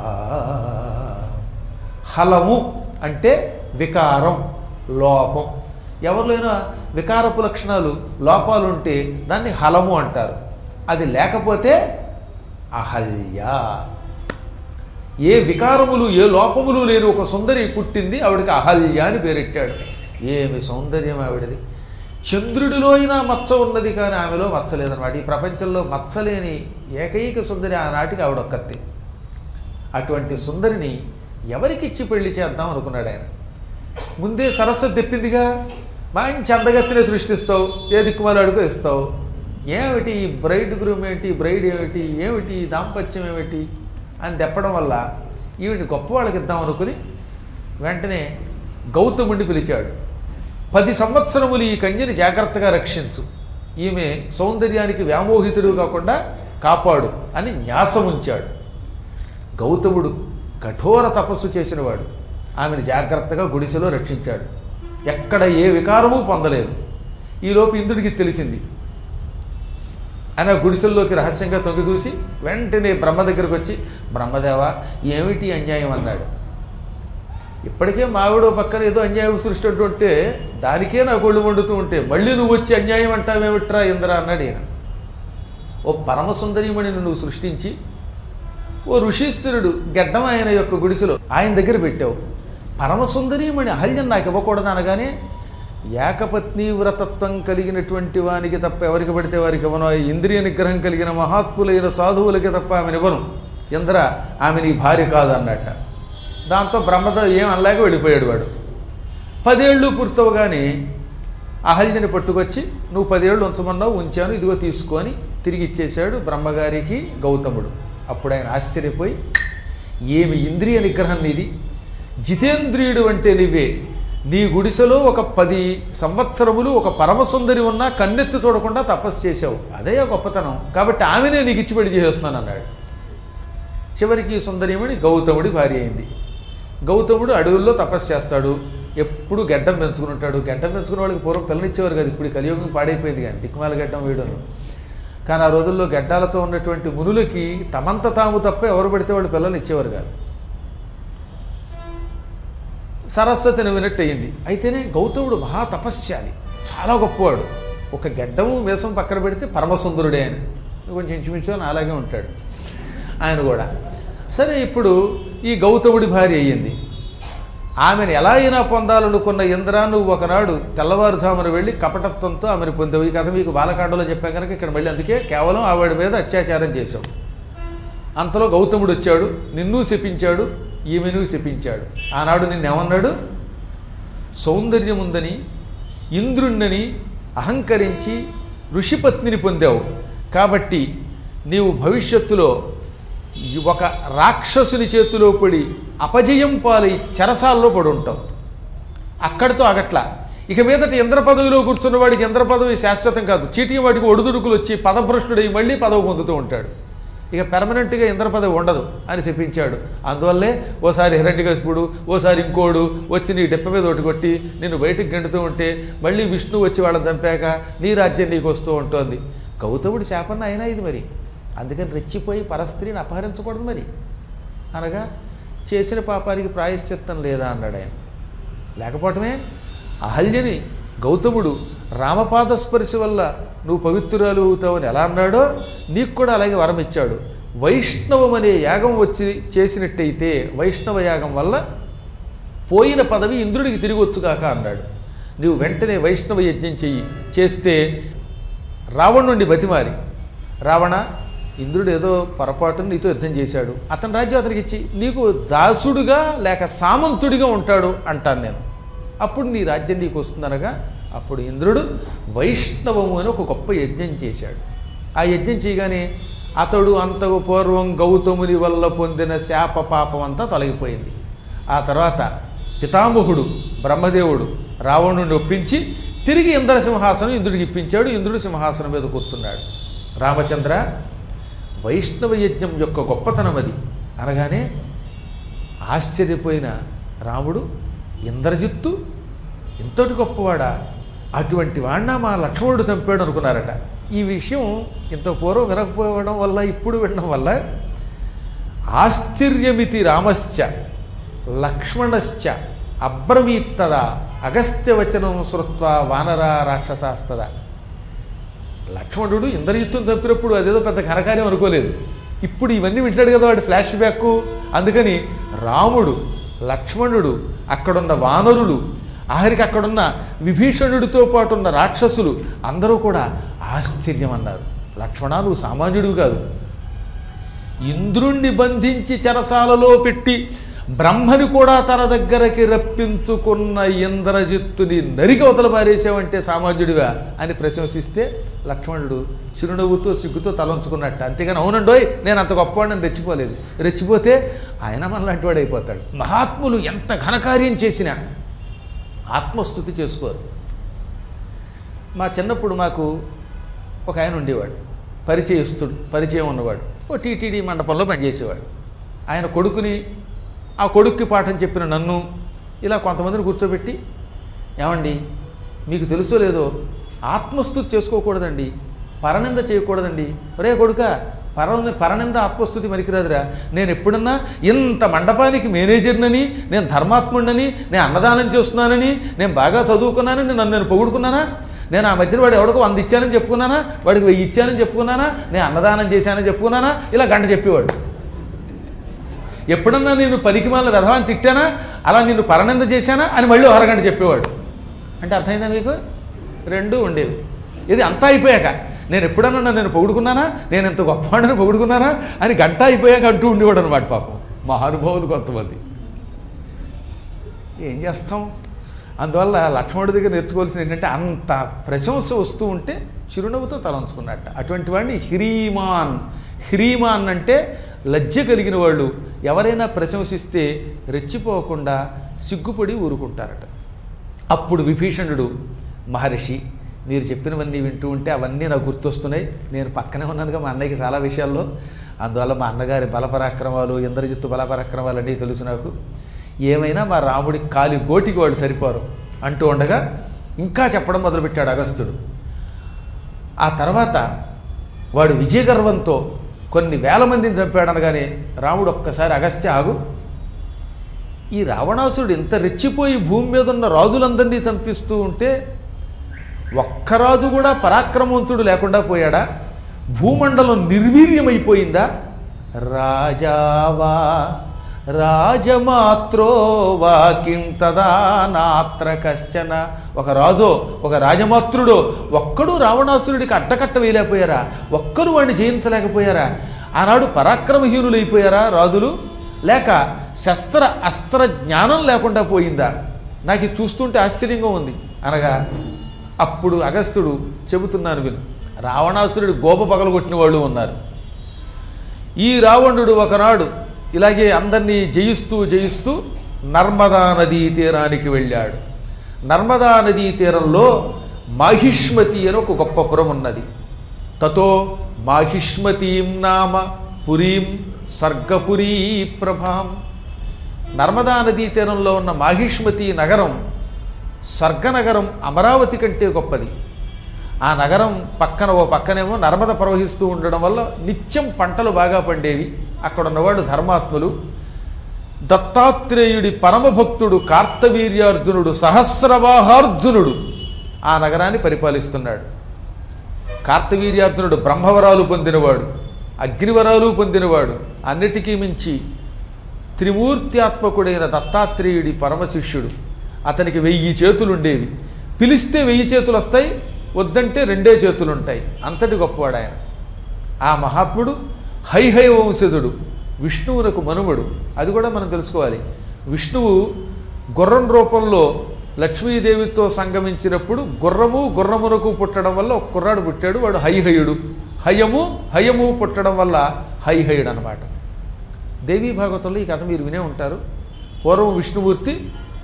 హలము అంటే వికారం లోపం ఎవరిలోనైనా వికారపు లక్షణాలు లోపాలు ఉంటే దాన్ని హలము అంటారు అది లేకపోతే అహల్య ఏ వికారములు ఏ లోపములు లేని ఒక సుందరి పుట్టింది ఆవిడకి అహల్య అని పేరెట్టాడు ఏమి సౌందర్యం ఆవిడది చంద్రుడిలో అయినా మచ్చ ఉన్నది కానీ ఆమెలో మచ్చ లేదన్నమాట ఈ ప్రపంచంలో మచ్చలేని ఏకైక సుందరి ఆనాటికి ఆవిడొక్కత్తి అటువంటి సుందరిని ఎవరికి ఇచ్చి పెళ్లి చేద్దాం అనుకున్నాడు ఆయన ముందే సరస్వతి తెప్పిందిగా మంచి అందగత్తినే సృష్టిస్తావు ఏ దిక్కుమాల అడుగు ఇస్తావు ఏమిటి ఈ బ్రైడ్ గ్రూమ్ ఏంటి బ్రైడ్ ఏమిటి ఏమిటి ఈ దాంపత్యం ఏమిటి అని తెప్పడం వల్ల ఈవిని గొప్పవాళ్ళకి ఇద్దాం అనుకుని వెంటనే గౌతముడిని పిలిచాడు పది సంవత్సరములు ఈ కన్యని జాగ్రత్తగా రక్షించు ఈమె సౌందర్యానికి వ్యామోహితుడు కాకుండా కాపాడు అని న్యాసం ఉంచాడు గౌతముడు కఠోర తపస్సు చేసినవాడు ఆమెను జాగ్రత్తగా గుడిసెలో రక్షించాడు ఎక్కడ ఏ వికారము పొందలేదు ఈలోపు ఇంద్రుడికి తెలిసింది ఆయన గుడిసెల్లోకి రహస్యంగా తొంగి చూసి వెంటనే బ్రహ్మ దగ్గరకు వచ్చి బ్రహ్మదేవ ఏమిటి అన్యాయం అన్నాడు ఇప్పటికే మావిడో పక్కన ఏదో అన్యాయం సృష్టి ఉంటే దానికే నా కొళ్ళు వండుతూ ఉంటే మళ్ళీ నువ్వు వచ్చి అన్యాయం అంటావేమిట్రా ఇంద్ర అన్నాడు ఈయన ఓ పరమసుందరీమణిని నువ్వు సృష్టించి ఓ ఋషీశ్వరుడు గడ్డం ఆయన యొక్క గుడిసెలో ఆయన దగ్గర పెట్టావు పరమసుందరీమణి అహల్యం నాకు ఇవ్వకూడదు అనగానే ఏకపత్ని వ్రతత్వం కలిగినటువంటి వానికి తప్ప ఎవరికి పడితే వారికి ఇవ్వను ఇంద్రియ నిగ్రహం కలిగిన మహాత్ములైన సాధువులకి తప్ప ఆమెను ఇవ్వను ఇంద్ర ఆమె నీ భార్య కాదు అన్నట్ట దాంతో బ్రహ్మతో ఏం అనలేక వెళ్ళిపోయాడు వాడు పదేళ్ళు పూర్తవగానే అహల్యని పట్టుకొచ్చి నువ్వు పదేళ్ళు ఉంచమన్నావు ఉంచాను ఇదిగో తీసుకొని తిరిగి ఇచ్చేశాడు బ్రహ్మగారికి గౌతముడు అప్పుడు ఆయన ఆశ్చర్యపోయి ఏమి ఇంద్రియ నిగ్రహం నీది జితేంద్రియుడు అంటే నీవే నీ గుడిసెలో ఒక పది సంవత్సరములు ఒక పరమసుందరి ఉన్నా కన్నెత్తి చూడకుండా తపస్సు చేశావు అదే గొప్పతనం కాబట్టి ఆమెనే నీకు ఇచ్చి పెళ్లి చేస్తున్నాను అన్నాడు చివరికి ఈ సుందరీమణి గౌతముడి భార్య అయింది గౌతముడు అడవుల్లో తపస్సు చేస్తాడు ఎప్పుడు గడ్డం పెంచుకుని ఉంటాడు గడ్డం పెంచుకునే వాళ్ళకి పూర్వం పిల్లనిచ్చేవారు కదా ఇప్పుడు ఈ కలియుగం పాడైపోయింది కానీ దిక్కుమాల గడ్డం వేయడం కానీ ఆ రోజుల్లో గడ్డాలతో ఉన్నటువంటి మునులకి తమంత తాము తప్ప ఎవరు పడితే వాళ్ళు పిల్లలు ఇచ్చేవారు కాదు సరస్వతిని వినట్టు అయింది అయితేనే గౌతముడు మహా తపస్యాలి చాలా గొప్పవాడు ఒక గడ్డము వేషం పక్కన పెడితే పరమసుందరుడే అని కొంచెం ఇంచుమించు అని అలాగే ఉంటాడు ఆయన కూడా సరే ఇప్పుడు ఈ గౌతముడి భార్య అయ్యింది ఆమెను ఎలా అయినా పొందాలనుకున్న ఇంద్ర నువ్వు ఒకనాడు తెల్లవారుజామున వెళ్ళి కపటత్వంతో ఆమెను పొందావు ఈ కథ మీకు బాలకాండలో చెప్పాం కనుక ఇక్కడ మళ్ళీ అందుకే కేవలం ఆవిడ మీద అత్యాచారం చేశావు అంతలో గౌతముడు వచ్చాడు నిన్ను శపించాడు ఈమెను శపించాడు ఆనాడు నిన్నేమన్నాడు సౌందర్యం ఉందని ఇంద్రుణ్ణని అహంకరించి ఋషిపత్నిని పొందావు కాబట్టి నీవు భవిష్యత్తులో ఈ ఒక రాక్షసుని చేతిలో పడి అపజయం పాలై చెరసాల్లో పడి ఉంటావు అక్కడితో అగట్లా ఇక మీదట ఇంద్ర పదవిలో కూర్చున్న వాడికి ఇంద్ర పదవి శాశ్వతం కాదు చీటీ వాడికి ఒడుదుడుకులు వచ్చి పదభ్రష్టుడై మళ్ళీ పదవి పొందుతూ ఉంటాడు ఇక పెర్మనెంట్గా ఇంద్ర పదవి ఉండదు అని చెప్పించాడు అందువల్లే ఓసారి హిరణ్యకశిపుడు ఓసారి ఇంకోడు వచ్చి నీ డెప్ప మీద ఒకటి కొట్టి నిన్ను బయటికి గెంటుతూ ఉంటే మళ్ళీ విష్ణు వచ్చి వాళ్ళని చంపాక నీ రాజ్యం నీకు వస్తూ ఉంటుంది గౌతముడి శాపన్న అయినా ఇది మరి అందుకని రెచ్చిపోయి పరస్త్రీని అపహరించకూడదు మరి అనగా చేసిన పాపానికి ప్రాయశ్చిత్తం లేదా అన్నాడు ఆయన లేకపోవటమే అహల్యని గౌతముడు రామపాద స్పర్శ వల్ల నువ్వు పవిత్రురాలు అవుతావని ఎలా అన్నాడో నీకు కూడా అలాగే వరం ఇచ్చాడు వైష్ణవం అనే యాగం వచ్చి చేసినట్టయితే వైష్ణవ యాగం వల్ల పోయిన పదవి ఇంద్రుడికి తిరిగి వచ్చుగాక అన్నాడు నువ్వు వెంటనే వైష్ణవ యజ్ఞం చెయ్యి చేస్తే రావణుండి బతిమారి రావణ ఇంద్రుడు ఏదో పొరపాటున నీతో యుద్ధం చేశాడు అతని రాజ్యం అతనికి ఇచ్చి నీకు దాసుడుగా లేక సామంతుడిగా ఉంటాడు అంటాను నేను అప్పుడు నీ రాజ్యం నీకు వస్తుందనగా అప్పుడు ఇంద్రుడు వైష్ణవము అని ఒక గొప్ప యజ్ఞం చేశాడు ఆ యజ్ఞం చేయగానే అతడు అంతకు పూర్వం గౌతముని వల్ల పొందిన శాప పాపం అంతా తొలగిపోయింది ఆ తర్వాత పితామహుడు బ్రహ్మదేవుడు రావణుడిని ఒప్పించి తిరిగి ఇంద్ర సింహాసనం ఇంద్రుడికి ఇప్పించాడు ఇంద్రుడు సింహాసనం మీద కూర్చున్నాడు రామచంద్ర వైష్ణవ యజ్ఞం యొక్క గొప్పతనం అది అనగానే ఆశ్చర్యపోయిన రాముడు ఇంద్రజిత్తు ఇంతటి గొప్పవాడా అటువంటి వాడిన మా లక్ష్మణుడు చంపాడు అనుకున్నారట ఈ విషయం ఇంత పూర్వం వినకపోవడం వల్ల ఇప్పుడు వినడం వల్ల ఆశ్చర్యమితి రామశ్చ లక్ష్మణశ్చ అబ్రవీత్తదా అగస్త్యవచనం శృత్వ వానరా రాక్షసాస్తదా లక్ష్మణుడు ఇంద్రజిత్తును చంపినప్పుడు అదేదో పెద్ద ఘనకార్యం అనుకోలేదు ఇప్పుడు ఇవన్నీ వింటాడు కదా వాడి ఫ్లాష్ బ్యాక్ అందుకని రాముడు లక్ష్మణుడు అక్కడున్న వానరులు ఆఖరికి అక్కడున్న విభీషణుడితో పాటు ఉన్న రాక్షసులు అందరూ కూడా ఆశ్చర్యం అన్నారు లక్ష్మణ నువ్వు సామాన్యుడివి కాదు ఇంద్రుణ్ణి బంధించి చెరసాలలో పెట్టి బ్రహ్మని కూడా తన దగ్గరకి రప్పించుకున్న ఇంద్రజిత్తుని నరికి అవతల పారేసావంటే సామాన్యుడివా అని ప్రశంసిస్తే లక్ష్మణుడు చిరునవ్వుతో సిగ్గుతో తలంచుకున్నట్ట అంతేగాని అవునండోయ్ నేను అంత గొప్పవాడిని రెచ్చిపోలేదు రెచ్చిపోతే ఆయన మనలాంటి వాడు అయిపోతాడు మహాత్ములు ఎంత ఘనకార్యం చేసినా ఆత్మస్థుతి చేసుకోరు మా చిన్నప్పుడు మాకు ఒక ఆయన ఉండేవాడు పరిచయస్తుడు పరిచయం ఉన్నవాడు ఓ టీటీడీ మండపంలో పనిచేసేవాడు ఆయన కొడుకుని ఆ కొడుక్కి పాఠం చెప్పిన నన్ను ఇలా కొంతమందిని కూర్చోబెట్టి ఏమండి మీకు తెలుసో లేదో ఆత్మస్థుతి చేసుకోకూడదండి పరనింద చేయకూడదండి ఒరే కొడుక పర పరనింద ఆత్మస్థుతి మరికిరాదురా నేను ఎప్పుడన్నా ఇంత మండపానికి మేనేజర్నని నేను ధర్మాత్ముడినని నేను అన్నదానం చేస్తున్నానని నేను బాగా చదువుకున్నానని నన్ను నేను పొగుడుకున్నానా నేను ఆ మధ్యన వాడు ఎవడికో వంద ఇచ్చానని చెప్పుకున్నానా వాడికి వెయ్యి ఇచ్చానని చెప్పుకున్నానా నేను అన్నదానం చేశానని చెప్పుకున్నానా ఇలా గంట చెప్పేవాడు ఎప్పుడన్నా నేను పనికి మాల వ్యధవాన్ని తిట్టానా అలా నిన్ను పరనింద చేశానా అని మళ్ళీ అరగంట చెప్పేవాడు అంటే అర్థమైందా మీకు రెండు ఉండేవి ఇది అంతా అయిపోయాక నేను ఎప్పుడన్నా నేను పొగుడుకున్నానా నేను ఎంత గొప్పవాడిని పొగుడుకున్నానా అని గంట అయిపోయాక అంటూ ఉండేవాడు అనమాట పాపం మహానుభావులు కొంతమంది ఏం చేస్తాం అందువల్ల లక్ష్మణుడి దగ్గర నేర్చుకోవాల్సింది ఏంటంటే అంత ప్రశంస వస్తూ ఉంటే చిరునవ్వుతో తలంచుకున్నట్ట అటువంటి వాడిని హ్రీమాన్ హ్రీమాన్ అంటే లజ్జ కలిగిన వాళ్ళు ఎవరైనా ప్రశంసిస్తే రెచ్చిపోకుండా సిగ్గుపడి ఊరుకుంటారట అప్పుడు విభీషణుడు మహర్షి మీరు చెప్పినవన్నీ వింటూ ఉంటే అవన్నీ నాకు గుర్తొస్తున్నాయి నేను పక్కనే ఉన్నానుగా మా అన్నయ్యకి చాలా విషయాల్లో అందువల్ల మా అన్నగారి బలపరాక్రమాలు ఇంద్రజిత్తు బలపరాక్రమాలు అన్నీ తెలుసు నాకు ఏమైనా మా రాముడి కాలి గోటికి వాళ్ళు సరిపోరు అంటూ ఉండగా ఇంకా చెప్పడం మొదలుపెట్టాడు అగస్త్యుడు ఆ తర్వాత వాడు విజయగర్వంతో కొన్ని వేల మందిని చంపాడు అనగానే రాముడు ఒక్కసారి అగస్త్య ఆగు ఈ రావణాసురుడు ఇంత రెచ్చిపోయి భూమి మీద ఉన్న రాజులందరినీ చంపిస్తూ ఉంటే ఒక్క రాజు కూడా పరాక్రమవంతుడు లేకుండా పోయాడా భూమండలం నిర్వీర్యమైపోయిందా రాజావా రాజమాత్రో వాకిం తదా నాత్ర కశ్చన ఒక రాజో ఒక రాజమాత్రుడో ఒక్కడు రావణాసురుడికి అడ్డకట్ట వేయలేకపోయారా ఒక్కరు వాడిని జయించలేకపోయారా ఆనాడు పరాక్రమహీనులైపోయారా రాజులు లేక శస్త్ర అస్త్ర జ్ఞానం లేకుండా పోయిందా నాకు ఇది చూస్తుంటే ఆశ్చర్యంగా ఉంది అనగా అప్పుడు అగస్త్యుడు చెబుతున్నాను విను రావణాసురుడు గోప పగలగొట్టిన వాళ్ళు ఉన్నారు ఈ రావణుడు ఒకనాడు ఇలాగే అందరినీ జయిస్తూ జయిస్తూ నర్మదా నదీ తీరానికి వెళ్ళాడు నర్మదా నదీ తీరంలో మాహిష్మతి అని ఒక గొప్ప పురం ఉన్నది తతో మాహిష్మతీం నామ పురీం సర్గపురీ ప్రభాం నర్మదా నదీ తీరంలో ఉన్న మాహిష్మతి నగరం స్వర్గనగరం అమరావతి కంటే గొప్పది ఆ నగరం పక్కన ఓ పక్కనేమో నర్మద ప్రవహిస్తూ ఉండడం వల్ల నిత్యం పంటలు బాగా పండేవి అక్కడ ఉన్నవాడు ధర్మాత్ములు దత్తాత్రేయుడి పరమభక్తుడు కార్తవీర్యార్జునుడు సహస్రవాహార్జునుడు ఆ నగరాన్ని పరిపాలిస్తున్నాడు కార్తవీర్యార్జునుడు బ్రహ్మవరాలు పొందినవాడు అగ్నివరాలు పొందినవాడు అన్నిటికీ మించి త్రిమూర్త్యాత్మకుడైన దత్తాత్రేయుడి పరమశిష్యుడు అతనికి వెయ్యి చేతులుండేవి పిలిస్తే వెయ్యి చేతులు వస్తాయి వద్దంటే రెండే చేతులు ఉంటాయి అంతటి గొప్పవాడు ఆయన ఆ మహాత్ముడు హైహయ వంశజుడు విష్ణువునకు మనుమడు అది కూడా మనం తెలుసుకోవాలి విష్ణువు గుర్రం రూపంలో లక్ష్మీదేవితో సంగమించినప్పుడు గుర్రము గుర్రమునకు పుట్టడం వల్ల ఒక కుర్రాడు పుట్టాడు వాడు హైహయుడు హయము హయము పుట్టడం వల్ల హైహయుడు అనమాట దేవీ భాగవతంలో ఈ కథ మీరు వినే ఉంటారు పూర్వం విష్ణుమూర్తి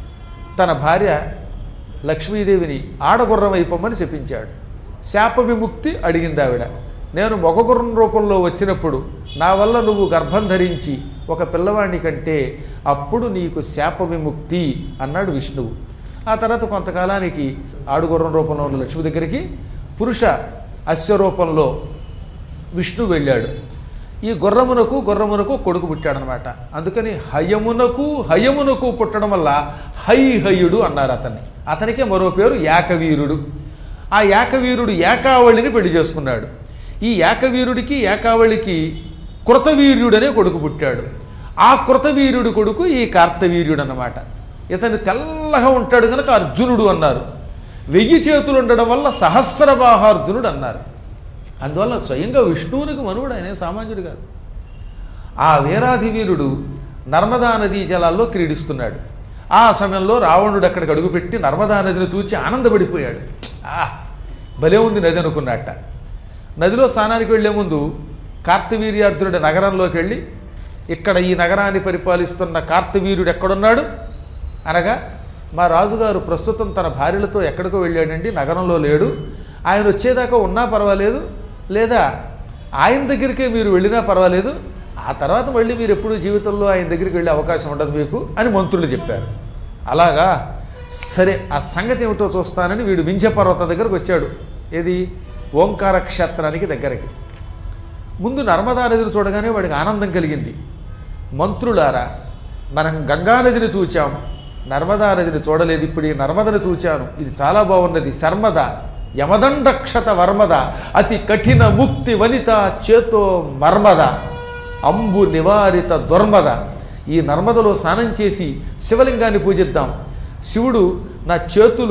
తన భార్య లక్ష్మీదేవిని ఆడగుర్రం అయిపోమని చెప్పించాడు శాప విముక్తి అడిగింది ఆవిడ నేను మగ గుర్రం రూపంలో వచ్చినప్పుడు నా వల్ల నువ్వు గర్భం ధరించి ఒక పిల్లవాడిని కంటే అప్పుడు నీకు శాప విముక్తి అన్నాడు విష్ణువు ఆ తర్వాత కొంతకాలానికి ఆడుగుర్రం రూపంలో ఉన్న లక్ష్మి దగ్గరికి పురుష అశ్వ రూపంలో విష్ణు వెళ్ళాడు ఈ గుర్రమునకు గుర్రమునకు కొడుకు పుట్టాడనమాట అందుకని హయమునకు హయమునకు పుట్టడం వల్ల హై హయుడు అన్నారు అతన్ని అతనికే మరో పేరు ఏకవీరుడు ఆ ఏకవీరుడు ఏకావళిని పెళ్లి చేసుకున్నాడు ఈ ఏకవీరుడికి ఏకావళికి కృతవీర్యుడనే కొడుకు పుట్టాడు ఆ కృతవీర్యుడు కొడుకు ఈ కార్తవీర్యుడు అన్నమాట ఇతను తెల్లగా ఉంటాడు కనుక అర్జునుడు అన్నారు వెయ్యి చేతులు ఉండడం వల్ల సహస్రవాహార్జునుడు అన్నారు అందువల్ల స్వయంగా విష్ణువునికి మనువుడు ఆయన సామాన్యుడు కాదు ఆ వీరాధి వీరుడు నర్మదా నదీ జలాల్లో క్రీడిస్తున్నాడు ఆ సమయంలో రావణుడు అక్కడికి అడుగుపెట్టి నర్మదా నదిని చూచి ఆనందపడిపోయాడు ఆ భలే ఉంది నది అనుకున్నట్ట నదిలో స్నానానికి వెళ్లే ముందు కార్తవీర్యార్జునుడి నగరంలోకి వెళ్ళి ఇక్కడ ఈ నగరాన్ని పరిపాలిస్తున్న కార్తవీర్యుడు ఎక్కడున్నాడు అనగా మా రాజుగారు ప్రస్తుతం తన భార్యలతో ఎక్కడికో వెళ్ళాడండి నగరంలో లేడు ఆయన వచ్చేదాకా ఉన్నా పర్వాలేదు లేదా ఆయన దగ్గరికే మీరు వెళ్ళినా పర్వాలేదు ఆ తర్వాత మళ్ళీ మీరు ఎప్పుడు జీవితంలో ఆయన దగ్గరికి వెళ్ళే అవకాశం ఉండదు మీకు అని మంత్రులు చెప్పారు అలాగా సరే ఆ సంగతి ఏమిటో చూస్తానని వీడు వింధ్యపర్వతం దగ్గరకు వచ్చాడు ఏది ఓంకార క్షేత్రానికి దగ్గరికి ముందు నర్మదా నదిని చూడగానే వాడికి ఆనందం కలిగింది మంత్రులారా మనం గంగా నదిని చూచాం నర్మదా నదిని చూడలేదు ఇప్పుడు ఈ నర్మదను చూచాను ఇది చాలా బాగున్నది శర్మద యమదండక్షత వర్మద అతి కఠిన ముక్తి వనిత చేతో మర్మద అంబు నివారిత దుర్మద ఈ నర్మదలో స్నానం చేసి శివలింగాన్ని పూజిద్దాం శివుడు నా చేతులు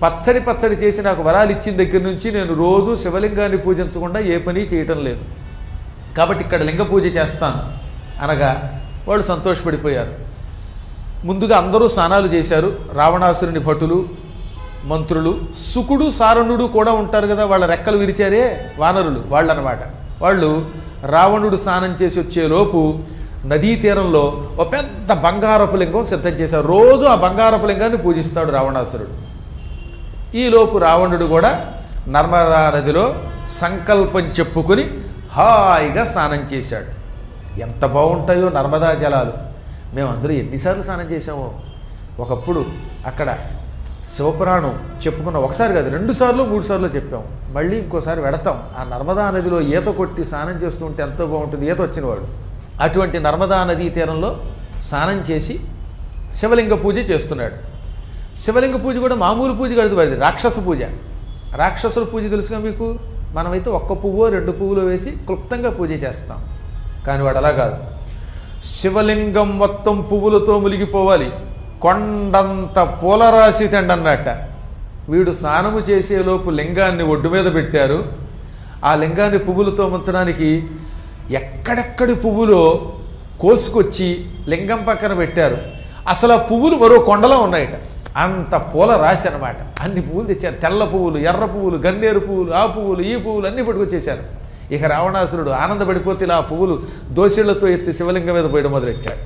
పచ్చడి పచ్చడి చేసి నాకు వరాలు ఇచ్చిన దగ్గర నుంచి నేను రోజు శివలింగాన్ని పూజించకుండా ఏ పని చేయటం లేదు కాబట్టి ఇక్కడ లింగ పూజ చేస్తాను అనగా వాళ్ళు సంతోషపడిపోయారు ముందుగా అందరూ స్నానాలు చేశారు రావణాసురుని భటులు మంత్రులు సుకుడు సారణుడు కూడా ఉంటారు కదా వాళ్ళ రెక్కలు విరిచారే వానరులు వాళ్ళు అనమాట వాళ్ళు రావణుడు స్నానం చేసి వచ్చేలోపు నదీ తీరంలో ఒక పెద్ద బంగారపు లింగం సిద్ధం చేశారు రోజు ఆ బంగారపు లింగాన్ని పూజిస్తాడు రావణాసురుడు ఈలోపు రావణుడు కూడా నర్మదా నదిలో సంకల్పం చెప్పుకొని హాయిగా స్నానం చేశాడు ఎంత బాగుంటాయో నర్మదా జలాలు మేము అందరూ ఎన్నిసార్లు స్నానం చేసామో ఒకప్పుడు అక్కడ శివపురాణం చెప్పుకున్న ఒకసారి కాదు రెండు సార్లు మూడు సార్లు చెప్పాం మళ్ళీ ఇంకోసారి వెడతాం ఆ నర్మదా నదిలో ఈత కొట్టి స్నానం చేస్తుంటే ఎంతో బాగుంటుంది ఈత వచ్చినవాడు అటువంటి నర్మదా నదీ తీరంలో స్నానం చేసి శివలింగ పూజ చేస్తున్నాడు శివలింగ పూజ కూడా మామూలు పూజ కాదు వాడిది రాక్షస పూజ రాక్షసుల పూజ తెలుసుగా మీకు మనమైతే ఒక్క పువ్వు రెండు పువ్వులు వేసి క్లుప్తంగా పూజ చేస్తాం కానీ వాడు అలా కాదు శివలింగం మొత్తం పువ్వులతో మునిగిపోవాలి కొండంత పూలరాశి తెండన్నట్ట వీడు స్నానము చేసేలోపు లింగాన్ని ఒడ్డు మీద పెట్టారు ఆ లింగాన్ని పువ్వులతో ముంచడానికి ఎక్కడెక్కడి పువ్వులో కోసుకొచ్చి లింగం పక్కన పెట్టారు అసలు ఆ పువ్వులు మరో కొండలో ఉన్నాయట అంత పూల రాశి అనమాట అన్ని పువ్వులు తెచ్చారు తెల్ల పువ్వులు ఎర్ర పువ్వులు గన్నేరు పువ్వులు ఆ పువ్వులు ఈ పువ్వులు అన్నీ పట్టుకొచ్చేశారు ఇక రావణాసురుడు ఆనందపడిపోతే ఇలా ఆ పువ్వులు దోశలతో ఎత్తి శివలింగం మీద పోయడం మొదలెట్టాడు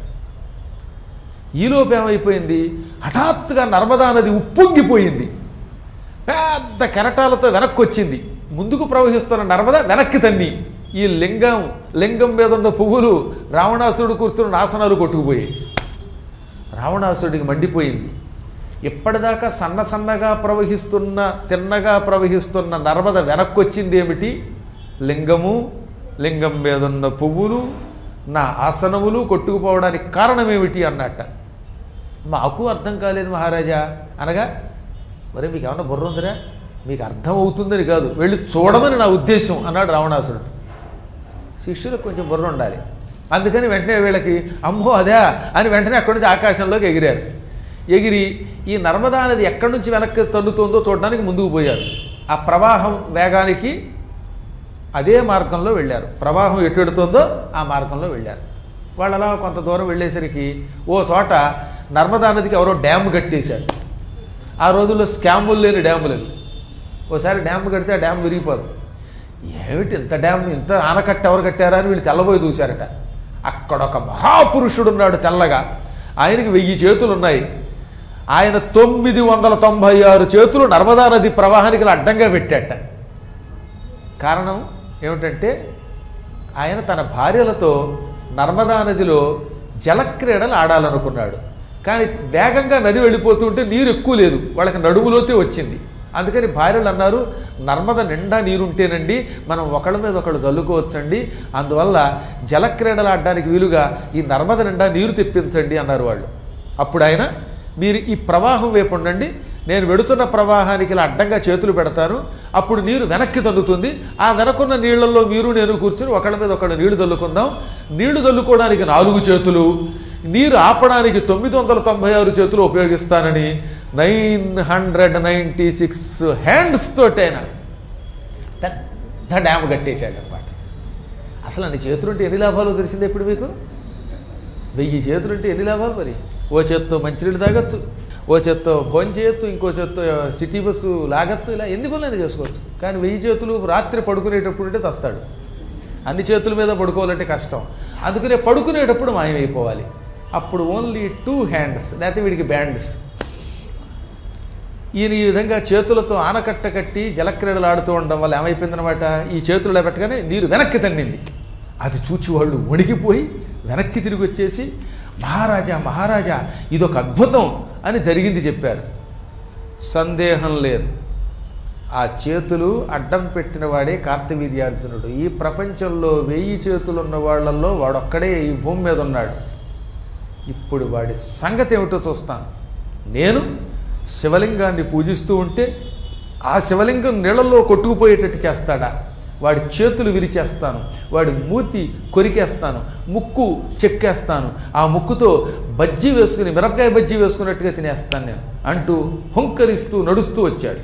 ఈలోపు ఏమైపోయింది హఠాత్తుగా నర్మదా నది ఉప్పొంగిపోయింది పెద్ద కెరటాలతో వెనక్కి వచ్చింది ముందుకు ప్రవహిస్తున్న నర్మద వెనక్కి తన్ని ఈ లింగం లింగం మీద ఉన్న పువ్వులు రావణాసురుడు కూర్చున్న ఆసనాలు కొట్టుకుపోయాయి రావణాసురుడికి మండిపోయింది ఇప్పటిదాకా సన్న సన్నగా ప్రవహిస్తున్న తిన్నగా ప్రవహిస్తున్న నర్మద వెనక్కి వచ్చింది ఏమిటి లింగము లింగం మీద ఉన్న పువ్వులు నా ఆసనములు కొట్టుకుపోవడానికి కారణం ఏమిటి అన్నట్ట మాకు అర్థం కాలేదు మహారాజా అనగా మరి మీకు ఏమన్నా బుర్ర ఉందిరా మీకు అర్థం అవుతుందని కాదు వెళ్ళి చూడమని నా ఉద్దేశం అన్నాడు రావణాసురుడు శిష్యులకు కొంచెం బుర్ర ఉండాలి అందుకని వెంటనే వీళ్ళకి అమ్మో అదే అని వెంటనే అక్కడి నుంచి ఆకాశంలోకి ఎగిరారు ఎగిరి ఈ నర్మదా నది ఎక్కడి నుంచి వెనక్కి తన్నుతుందో చూడడానికి ముందుకు పోయారు ఆ ప్రవాహం వేగానికి అదే మార్గంలో వెళ్ళారు ప్రవాహం ఎటు వెడుతుందో ఆ మార్గంలో వెళ్ళారు వాళ్ళు అలా కొంత దూరం వెళ్ళేసరికి ఓ చోట నర్మదా నదికి ఎవరో డ్యామ్ కట్టేశారు ఆ రోజుల్లో స్కాములు లేని డ్యాములు అవి ఓసారి డ్యామ్ కడితే ఆ డ్యామ్ విరిగిపోదు ఏమిటి ఇంత డ్యామ్ ఇంత ఆనకట్ట ఎవరు కట్టారా అని వీళ్ళు తెల్లబోయి చూశారట అక్కడ ఒక మహాపురుషుడు ఉన్నాడు తెల్లగా ఆయనకి వెయ్యి చేతులు ఉన్నాయి ఆయన తొమ్మిది వందల తొంభై ఆరు చేతులు నర్మదా నది ప్రవాహానికి ఇలా అడ్డంగా పెట్టాట కారణం ఏమిటంటే ఆయన తన భార్యలతో నర్మదా నదిలో జలక్రీడలు ఆడాలనుకున్నాడు కానీ వేగంగా నది వెళ్ళిపోతుంటే నీరు ఎక్కువ లేదు వాళ్ళకి నడుములోతే వచ్చింది అందుకని భార్యలు అన్నారు నర్మద నిండా నీరుంటేనండి మనం ఒకళ్ళ మీద ఒకళ్ళు చల్లుకోవచ్చండి అందువల్ల జలక్రీడలు ఆడడానికి వీలుగా ఈ నర్మద నిండా నీరు తెప్పించండి అన్నారు వాళ్ళు అప్పుడు ఆయన మీరు ఈ ప్రవాహం వైపు ఉండండి నేను వెడుతున్న ప్రవాహానికి ఇలా అడ్డంగా చేతులు పెడతాను అప్పుడు నీరు వెనక్కి తల్లుతుంది ఆ వెనకున్న నీళ్లలో మీరు నేను కూర్చుని ఒకళ్ళ మీద ఒకళ్ళు నీళ్లు తల్లుకుందాం నీళ్లు తల్లుకోవడానికి నాలుగు చేతులు నీరు ఆపడానికి తొమ్మిది వందల తొంభై ఆరు చేతులు ఉపయోగిస్తానని nine hundred ninety six hands తోటైనా పెద్ద డ్యామ్ కట్టేశాడు అనమాట అసలు అన్ని చేతులుంటే ఎన్ని లాభాలు తెలిసిందే ఇప్పుడు మీకు వెయ్యి చేతులుంటే ఎన్ని లాభాలు మరి ఓ చేత్తో మంచినీళ్ళు తాగొచ్చు ఓ చేత్తో భోజనం చేయొచ్చు ఇంకో చేత్తో సిటీ బస్సు లాగచ్చు ఇలా ఎన్ని పనులైనా చేసుకోవచ్చు కానీ వెయ్యి చేతులు రాత్రి పడుకునేటప్పుడు ఉంటే తస్తాడు అన్ని చేతుల మీద పడుకోవాలంటే కష్టం అందుకనే పడుకునేటప్పుడు మాయమైపోవాలి అప్పుడు ఓన్లీ టూ హ్యాండ్స్ లేకపోతే వీడికి బ్యాండ్స్ ఈయన ఈ విధంగా చేతులతో ఆనకట్ట కట్టి జలక్రీడలు ఆడుతూ ఉండడం వల్ల ఏమైపోయిందనమాట ఈ చేతుల్లో పెట్టగానే నీరు వెనక్కి తన్నింది అది చూచి వాళ్ళు వణికిపోయి వెనక్కి తిరిగి వచ్చేసి మహారాజా మహారాజా ఇదొక అద్భుతం అని జరిగింది చెప్పారు సందేహం లేదు ఆ చేతులు అడ్డం పెట్టిన వాడే కార్తవీర్యార్జునుడు ఈ ప్రపంచంలో వెయ్యి చేతులు ఉన్న వాళ్ళల్లో వాడొక్కడే ఈ భూమి మీద ఉన్నాడు ఇప్పుడు వాడి సంగతి ఏమిటో చూస్తాను నేను శివలింగాన్ని పూజిస్తూ ఉంటే ఆ శివలింగం నీళ్ళల్లో కొట్టుకుపోయేటట్టు చేస్తాడా వాడి చేతులు విరిచేస్తాను వాడి మూతి కొరికేస్తాను ముక్కు చెక్కేస్తాను ఆ ముక్కుతో బజ్జీ వేసుకుని మిరపకాయ బజ్జీ వేసుకున్నట్టుగా తినేస్తాను నేను అంటూ హుంకరిస్తూ నడుస్తూ వచ్చాడు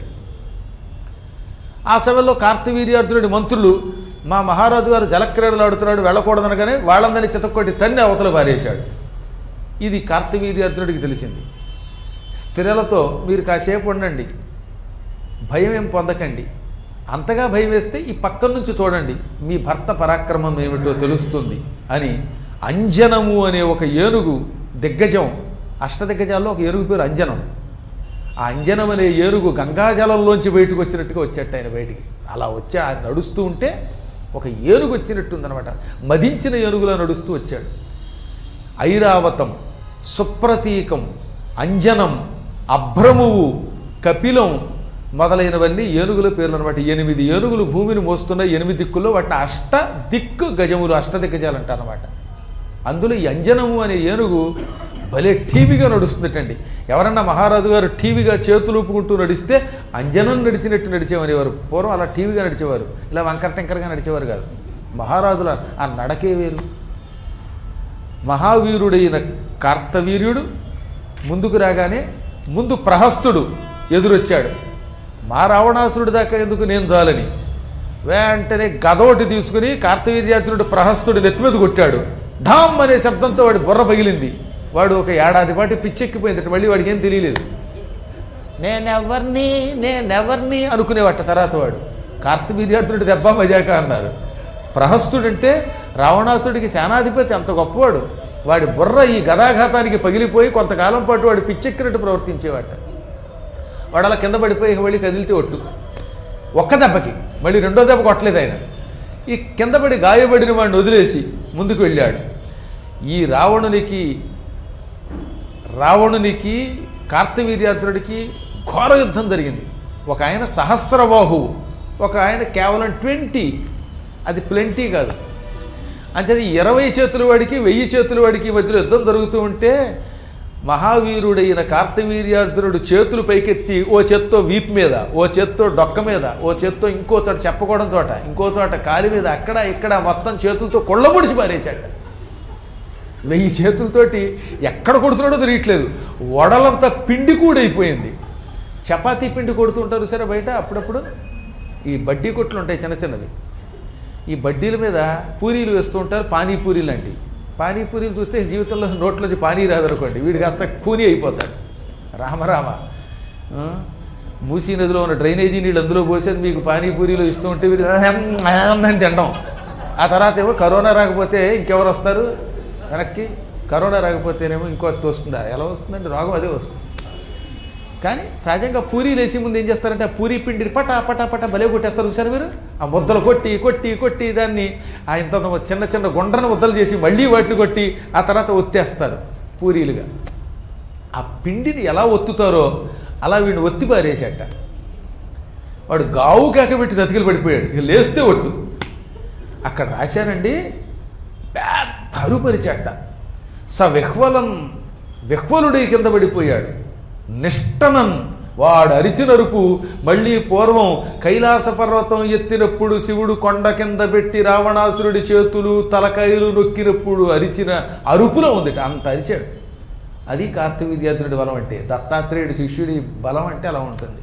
ఆ సమయంలో కార్తవీర్యార్జునుడి మంత్రులు మా మహారాజు గారు జలక్రీడలు ఆడుతున్నాడు వెళ్ళకూడదనగానే వాళ్ళందరినీ చితక్కొట్టి తన్ని అవతల పారేశాడు ఇది కార్తవీర్యార్జునుడికి తెలిసింది స్త్రీలతో మీరు కాసేపు ఉండండి భయం ఏం పొందకండి అంతగా భయం వేస్తే ఈ పక్కన నుంచి చూడండి మీ భర్త పరాక్రమం ఏమిటో తెలుస్తుంది అని అంజనము అనే ఒక ఏనుగు దిగ్గజం అష్టదిగ్గజాల్లో ఒక ఏనుగు పేరు అంజనం ఆ అంజనం అనే ఏనుగు గంగాజలంలోంచి బయటకు వచ్చినట్టుగా వచ్చేట ఆయన బయటికి అలా వచ్చి ఆయన నడుస్తూ ఉంటే ఒక ఏనుగు వచ్చినట్టుందనమాట మదించిన ఏనుగులా నడుస్తూ వచ్చాడు ఐరావతం సుప్రతీకం అంజనం అభ్రమువు కపిలం మొదలైనవన్నీ ఏనుగుల పేర్లు అనమాట ఎనిమిది ఏనుగులు భూమిని మోస్తున్న ఎనిమిది దిక్కుల్లో వాటిని అష్ట దిక్కు గజములు అష్టదిగ్గజాలు అంటారనమాట అందులో ఈ అంజనము అనే ఏనుగు భలే టీవీగా నడుస్తుందటండి ఎవరన్నా మహారాజు గారు టీవీగా చేతులు ఊపుకుంటూ నడిస్తే అంజనం నడిచినట్టు నడిచేవనేవారు పూర్వం అలా టీవీగా నడిచేవారు ఇలా వంకర టెంకరగా నడిచేవారు కాదు మహారాజుల ఆ నడకే వేరు మహావీరుడైన కార్తవీర్యుడు ముందుకు రాగానే ముందు ప్రహస్తుడు ఎదురొచ్చాడు మా రావణాసురుడి దాకా ఎందుకు నేను చాలని వెంటనే గదోటి తీసుకుని కార్తవీర్యార్జునుడు ప్రహస్తుడు నెత్తి మీద కొట్టాడు ఢామ్ అనే శబ్దంతో వాడి బుర్ర పగిలింది వాడు ఒక ఏడాది పాటు పిచ్చెక్కిపోయిందట మళ్ళీ వాడికి ఏం తెలియలేదు నేనెవరిని నేనెవరిని అనుకునేవాట తర్వాత వాడు కార్తవీర్యార్జునుడి దెబ్బ మజాక అన్నారు ప్రహస్తుడంటే రావణాసుడికి సేనాధిపతి అంత గొప్పవాడు వాడి బుర్ర ఈ గదాఘాతానికి పగిలిపోయి కొంతకాలం పాటు వాడు పిచ్చెక్కినట్టు ప్రవర్తించేవాట వాడు అలా కింద పడిపోయి మళ్ళీ కదిలితే ఒట్టు ఒక్క దెబ్బకి మళ్ళీ రెండో దెబ్బ కొట్టలేదు ఆయన ఈ కింద పడి గాయపడిన వాడిని వదిలేసి ముందుకు వెళ్ళాడు ఈ రావణునికి రావణునికి కార్తవీర్యార్జునుడికి ఘోర యుద్ధం జరిగింది ఒక ఆయన సహస్రబాహువు ఒక ఆయన కేవలం ట్వంటీ అది ప్లెంటీ కాదు అంచేది ఇరవై చేతుల వాడికి వెయ్యి చేతుల వాడికి మధ్యలో యుద్ధం జరుగుతూ ఉంటే మహావీరుడైన కార్తవీర్యార్జునుడు చేతులు పైకెత్తి ఓ చేత్తో వీపు మీద ఓ చేత్తో డొక్క మీద ఓ చేత్తో ఇంకో చోట చెప్పకూడదు చోట ఇంకో చోట కాలి మీద అక్కడ ఇక్కడ మొత్తం చేతులతో కొళ్ళబొడిచి పారేశాడు వెయ్యి చేతులతోటి ఎక్కడ కొడుతున్నాడో తెలియట్లేదు వడలంతా పిండి కూడైపోయింది చపాతీ పిండి కొడుతుంటారు సరే బయట అప్పుడప్పుడు ఈ బడ్డీ కొట్లు ఉంటాయి చిన్న చిన్నవి ఈ బడ్డీల మీద పూరీలు వేస్తూ ఉంటారు పానీపూరి లాంటివి పానీపూరీలు చూస్తే జీవితంలో నోట్లోంచి పానీ రాదనుకోండి వీడు కాస్త కూని అయిపోతాడు రామరామ ఆ, మూసీ నదిలో ఉన్న డ్రైనేజీ నీళ్ళు అందులో పోసేది మీకు పానీపూరీలు ఇస్తూ ఉంటే వీరు అని తినడం ఆ తర్వాత ఏమో కరోనా రాకపోతే ఇంకెవరు వస్తారు వెనక్కి కరోనా రాకపోతేనేమో ఇంకొకటి వస్తుందా ఎలా వస్తుందండి రోగం అదే వస్తుంది కానీ సహజంగా పూరీలు వేసి ముందు ఏం చేస్తారంటే ఆ పూరీ పిండిని పటా పటా పటా భలే కొట్టేస్తారు చూసారు మీరు ఆ ముద్దలు కొట్టి కొట్టి కొట్టి దాన్ని ఆ ఇంత చిన్న చిన్న గుండ్రని ముద్దలు చేసి మళ్ళీ వాటిని కొట్టి ఆ తర్వాత ఒత్తేస్తారు పూరీలుగా ఆ పిండిని ఎలా ఒత్తుతారో అలా వీడిని ఒత్తి పారేసేట వాడు గావు కేక పెట్టి చతికిలు పడిపోయాడు ఇక లేస్తే ఒట్టు అక్కడ రాశారండి పెద్ద అరుపరిచెట్ట స విహ్వలం విహ్వలుడి కింద పడిపోయాడు నిష్టనన్ వాడు అరిచినరుపు మళ్ళీ పూర్వం కైలాస పర్వతం ఎత్తినప్పుడు శివుడు కొండ కింద పెట్టి రావణాసురుడి చేతులు తలకాయలు నొక్కినప్పుడు అరిచిన అరుపులో ఉందిట అంత అరిచాడు అది కార్తవీర్యార్జునుడి బలం అంటే దత్తాత్రేయుడి శిష్యుడి బలం అంటే అలా ఉంటుంది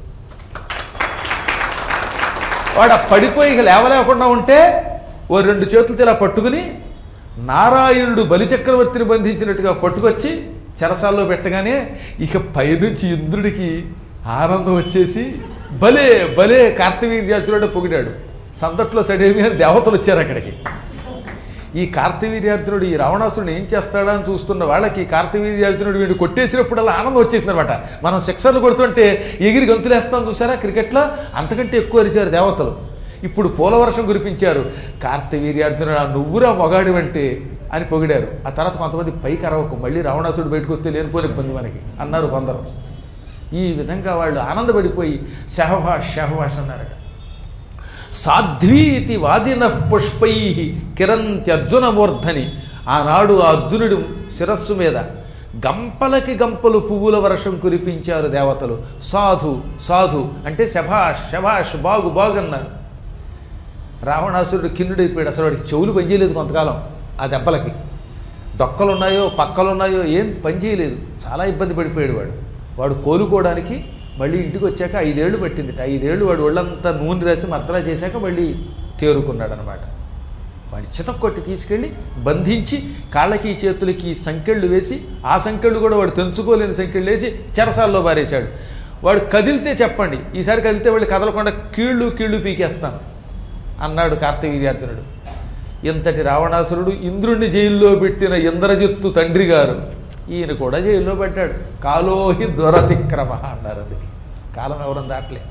వాడు ఆ పడిపోయి ఇక లేవలేకుండా ఉంటే ఓ రెండు చేతులతో ఇలా పట్టుకుని నారాయణుడు బలిచక్రవర్తిని బంధించినట్టుగా పట్టుకొచ్చి చెరసాల్లో పెట్టగానే ఇక పైనుంచి ఇంద్రుడికి ఆనందం వచ్చేసి భలే భలే కార్తవీర్యార్జునుడు పొగిడాడు సందట్లో సడేమి అని దేవతలు వచ్చారు అక్కడికి ఈ కార్తవీర్యార్జునుడు ఈ రావణాసురుడు ఏం చేస్తాడా అని చూస్తున్న వాళ్ళకి కార్తవీర్యార్జునుడు వీడు కొట్టేసినప్పుడల్లా ఆనందం వచ్చేసింది అనమాట మనం సిక్సర్లు కొడుతుంటే ఎగిరి గంతులేస్తాం చూసారా క్రికెట్లో అంతకంటే ఎక్కువ అరిచారు దేవతలు ఇప్పుడు పూలవర్షం కురిపించారు కార్తవీర్యార్జునుడు ఆ నువ్వురా మొగాడివంటే అని పొగిడారు ఆ తర్వాత కొంతమంది పైకి అరవకు మళ్ళీ రావణాసుడు బయటకు వస్తే లేనిపోని ఇబ్బంది మనకి అన్నారు కొందరు ఈ విధంగా వాళ్ళు ఆనందపడిపోయి శహభాష్ శహభాష్ అన్నారట సాధ్వీతి వాదిన పుష్పై కిరంత్యర్జున మూర్ధని ఆనాడు ఆ అర్జునుడి శిరస్సు మీద గంపలకి గంపలు పువ్వుల వర్షం కురిపించారు దేవతలు సాధు సాధు అంటే శభాష్ శభాష్ బాగు బాగన్నారు రావణాసురుడు కిన్నుడైపోయాడు అసలు వాడికి చెవులు పనిచేయలేదు కొంతకాలం ఆ దెబ్బలకి డొక్కలు ఉన్నాయో పక్కలు ఉన్నాయో ఏం పనిచేయలేదు చాలా ఇబ్బంది పడిపోయాడు వాడు వాడు కోలుకోవడానికి మళ్ళీ ఇంటికి వచ్చాక ఐదేళ్లు పట్టిందిట ఐదేళ్లు వాడు ఒళ్ళంతా నూనె రాసి మర్తలా చేశాక మళ్ళీ తేరుకున్నాడు అనమాట వాడిని చితక్కొట్టి తీసుకెళ్ళి బంధించి కాళ్ళకి చేతులకి సంకెళ్ళు వేసి ఆ సంకెళ్ళు కూడా వాడు తెంచుకోలేని సంకెళ్ళు వేసి చెరసాల్లో పారేశాడు వాడు కదిలితే చెప్పండి ఈసారి కదిలితే వాళ్ళు కదలకుండా కీళ్ళు కీళ్ళు పీకేస్తాను అన్నాడు కార్తవీర్యార్జునుడు ఇంతటి రావణాసురుడు ఇంద్రుణ్ణి జైల్లో పెట్టిన ఇంద్రజిత్తు తండ్రి గారు ఈయన కూడా జైల్లో పెట్టాడు కాలోహి దురతిక్రమ అన్నారు అందుకే కాలం ఎవరం దాటలే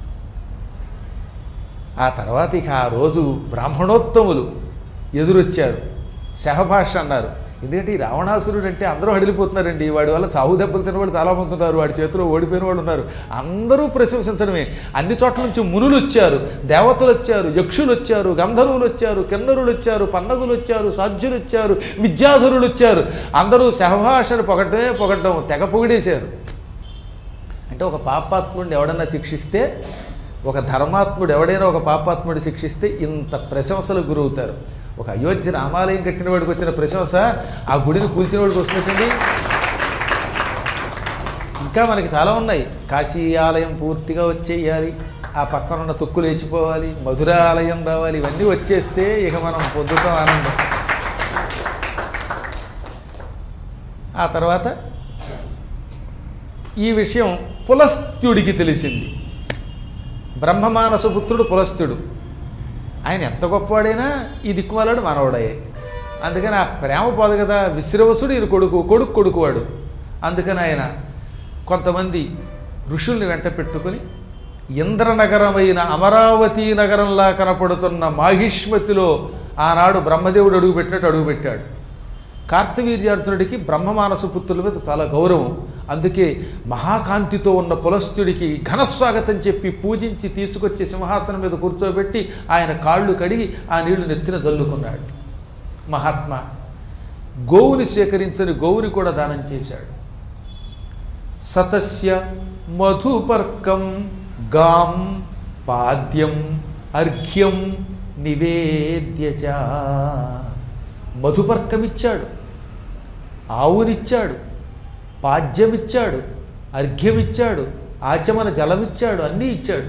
ఆ తర్వాత ఇక ఆ రోజు బ్రాహ్మణోత్తములు ఎదురొచ్చారు శహభాష అన్నారు ఎందుకంటే ఈ రావణాసురుడు అంటే అందరూ హడిలిపోతున్నారండి వాడి వల్ల సాగు దెబ్బలు తినవాడు చాలా మంది ఉన్నారు వాడి చేతిలో ఓడిపోయిన వాళ్ళు ఉన్నారు అందరూ ప్రశంసించడమే అన్ని చోట్ల నుంచి మునులు వచ్చారు దేవతలు వచ్చారు యక్షులు వచ్చారు గంధర్వులు వచ్చారు కిన్నరులు వచ్చారు పన్నగులు వచ్చారు సాధ్యులు వచ్చారు విద్యాధరులు వచ్చారు అందరూ శహభాషను పొగడమే పొగడ్డం తెగ పొగిడేశారు అంటే ఒక పాపాత్ముడిని ఎవడన్నా శిక్షిస్తే ఒక ధర్మాత్ముడు ఎవడైనా ఒక పాపాత్ముడు శిక్షిస్తే ఇంత ప్రశంసలకు గురవుతారు ఒక అయోధ్య రామాలయం కట్టిన వాడికి వచ్చిన ప్రశంస ఆ గుడిని కూల్చిన వాడికి వస్తున్నట్టండి ఇంకా మనకి చాలా ఉన్నాయి కాశీ ఆలయం పూర్తిగా వచ్చేయాలి ఆ పక్కన ఉన్న తొక్కు లేచిపోవాలి మధుర ఆలయం రావాలి ఇవన్నీ వచ్చేస్తే ఇక మనం పొందుతాం ఆనందం ఆ తర్వాత ఈ విషయం పులస్త్యుడికి తెలిసింది బ్రహ్మమానస పుత్రుడు పులస్త్యుడు ఆయన ఎంత గొప్పవాడైనా ఈ దిక్కుమాలాడు మనవడాయే అందుకని ఆ ప్రేమ పోదు కదా విశ్రవసుడు ఈయన కొడుకు కొడుకు కొడుకువాడు అందుకని ఆయన కొంతమంది ఋషుల్ని వెంట పెట్టుకొని ఇంద్రనగరమైన అమరావతి నగరంలా కనపడుతున్న మాహిష్మతిలో ఆనాడు బ్రహ్మదేవుడు అడుగుపెట్టినట్టు అడుగుపెట్టాడు కార్తవీర్యార్జునుడికి బ్రహ్మమానస పుత్రుల మీద చాలా గౌరవం అందుకే మహాకాంతితో ఉన్న పులస్తుడికి ఘనస్వాగతం చెప్పి పూజించి తీసుకొచ్చి సింహాసనం మీద కూర్చోబెట్టి ఆయన కాళ్ళు కడిగి ఆ నీళ్లు నెత్తిన జల్లుకున్నాడు మహాత్మా గోవుని స్వీకరించని గోవుని కూడా దానం చేశాడు సతస్య మధుపర్కం గాం పాద్యం అర్ఘ్యం నివేద్యచ మధుపర్కమిచ్చాడు ఆవునిచ్చాడు పాద్యమిచ్చాడు అర్ఘ్యమిచ్చాడు ఆచమన జలమిచ్చాడు అన్నీ ఇచ్చాడు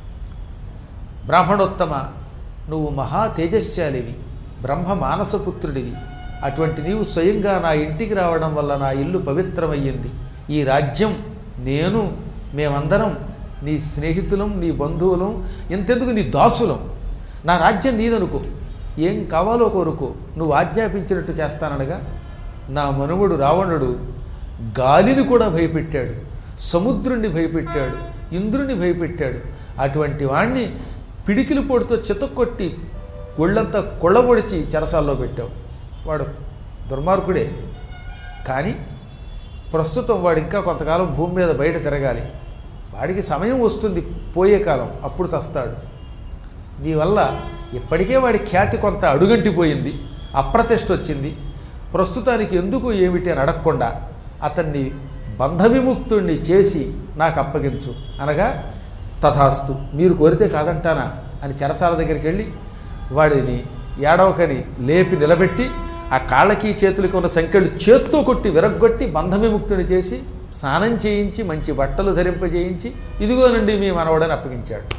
బ్రాహ్మణోత్తమ నువ్వు మహా తేజస్శాలివి బ్రహ్మ మానసపుత్రుడివి అటువంటి నీవు స్వయంగా నా ఇంటికి రావడం వల్ల నా ఇల్లు పవిత్రమయ్యింది ఈ రాజ్యం నేను మేమందరం నీ స్నేహితులం నీ బంధువులం ఇంతెందుకు నీ దాసులం నా రాజ్యం నీదనుకో ఏం కావాలో కోరుకో నువ్వు ఆజ్ఞాపించినట్టు చేస్తాననగా నా మనుమడు రావణుడు గాలిని కూడా భయపెట్టాడు సముద్రుణ్ణి భయపెట్టాడు ఇంద్రుని భయపెట్టాడు అటువంటి వాణ్ణి పిడికిలి పొడితో చితక్కొట్టి ఒళ్ళంతా కొళ్ళబొడిచి చెరసాల్లో పెట్టావు వాడు దుర్మార్గుడే కానీ ప్రస్తుతం వాడు ఇంకా కొంతకాలం భూమి మీద బయట తిరగాలి వాడికి సమయం వస్తుంది పోయే కాలం అప్పుడు చస్తాడు నీ వల్ల ఇప్పటికే వాడి ఖ్యాతి కొంత అడుగంటిపోయింది అప్రతిష్ట వచ్చింది ప్రస్తుతానికి ఎందుకు ఏమిటి అని అడగకుండా అతన్ని బంధవిముక్తుణ్ణి చేసి నాకు అప్పగించు అనగా తథాస్తు మీరు కోరితే కాదంటానా అని చెరసాల దగ్గరికి వెళ్ళి వాడిని ఏడవకని లేపి నిలబెట్టి ఆ కాళ్ళకి చేతులకి ఉన్న సంఖ్యలు చేత్తో కొట్టి విరగ్గొట్టి బంధవిముక్తుని చేసి స్నానం చేయించి మంచి బట్టలు ధరింపజేయించి ఇదిగోనండి మీ మనవడని అప్పగించాడు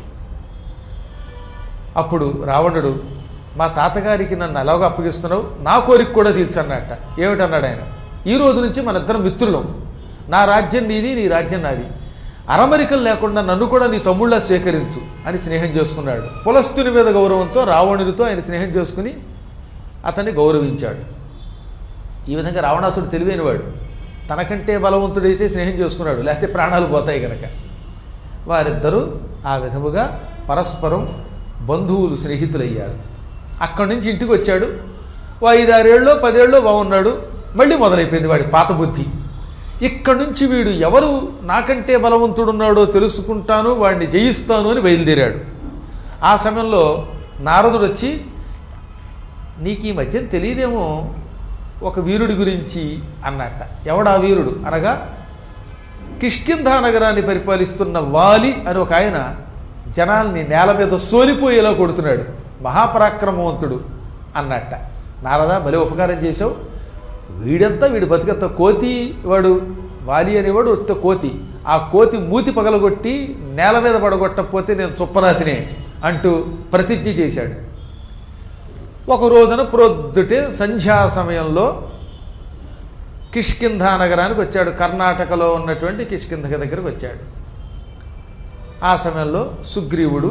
అప్పుడు రావణుడు మా తాతగారికి నన్ను ఎలాగో అప్పగిస్తున్నావు నా కోరిక కూడా తీర్చన్నట్ట ఏమిటన్నాడు ఆయన ఈ రోజు నుంచి మన ఇద్దరం మిత్రులం నా రాజ్యం నీది నీ రాజ్యం నాది అరమరికలు లేకుండా నన్ను కూడా నీ తమ్ముళ్ళ స్వీకరించు అని స్నేహం చేసుకున్నాడు పులస్తుని మీద గౌరవంతో రావణుడితో ఆయన స్నేహం చేసుకుని అతన్ని గౌరవించాడు ఈ విధంగా రావణాసుడు తెలివైనవాడు తనకంటే బలవంతుడైతే స్నేహం చేసుకున్నాడు లేకపోతే ప్రాణాలు పోతాయి కనుక వారిద్దరూ ఆ విధముగా పరస్పరం బంధువులు స్నేహితులయ్యారు అక్కడి నుంచి ఇంటికి వచ్చాడు ఓ ఐదారేళ్ళలో పదేళ్ళలో బాగున్నాడు మళ్ళీ మొదలైపోయింది వాడి పాత బుద్ధి ఇక్కడి నుంచి వీడు ఎవరు నాకంటే బలవంతుడున్నాడో తెలుసుకుంటాను వాడిని జయిస్తాను అని బయలుదేరాడు ఆ సమయంలో నారదుడు వచ్చి నీకు ఈ మధ్యన తెలియదేమో ఒక వీరుడి గురించి అన్నట్ట ఎవడా వీరుడు అనగా కిష్కింధా నగరాన్ని పరిపాలిస్తున్న వాలి అని ఒక ఆయన జనాల్ని నేల మీద సోలిపోయేలా కొడుతున్నాడు మహాపరాక్రమవంతుడు అన్నట్ట నారదా భలే ఉపకారం చేసావు వీడంతా వీడి బతికంత కోతి వాడు వాలి అనేవాడు ఒత్త కోతి ఆ కోతి మూతి పగలగొట్టి నేల మీద పడగొట్టకపోతే నేను చుప్పరాతినే అంటూ ప్రతిజ్ఞ చేశాడు ఒక రోజున ప్రొద్దుటే సంధ్యా సమయంలో కిష్కింధ నగరానికి వచ్చాడు కర్ణాటకలో ఉన్నటువంటి కిష్కింధ దగ్గరకు వచ్చాడు ఆ సమయంలో సుగ్రీవుడు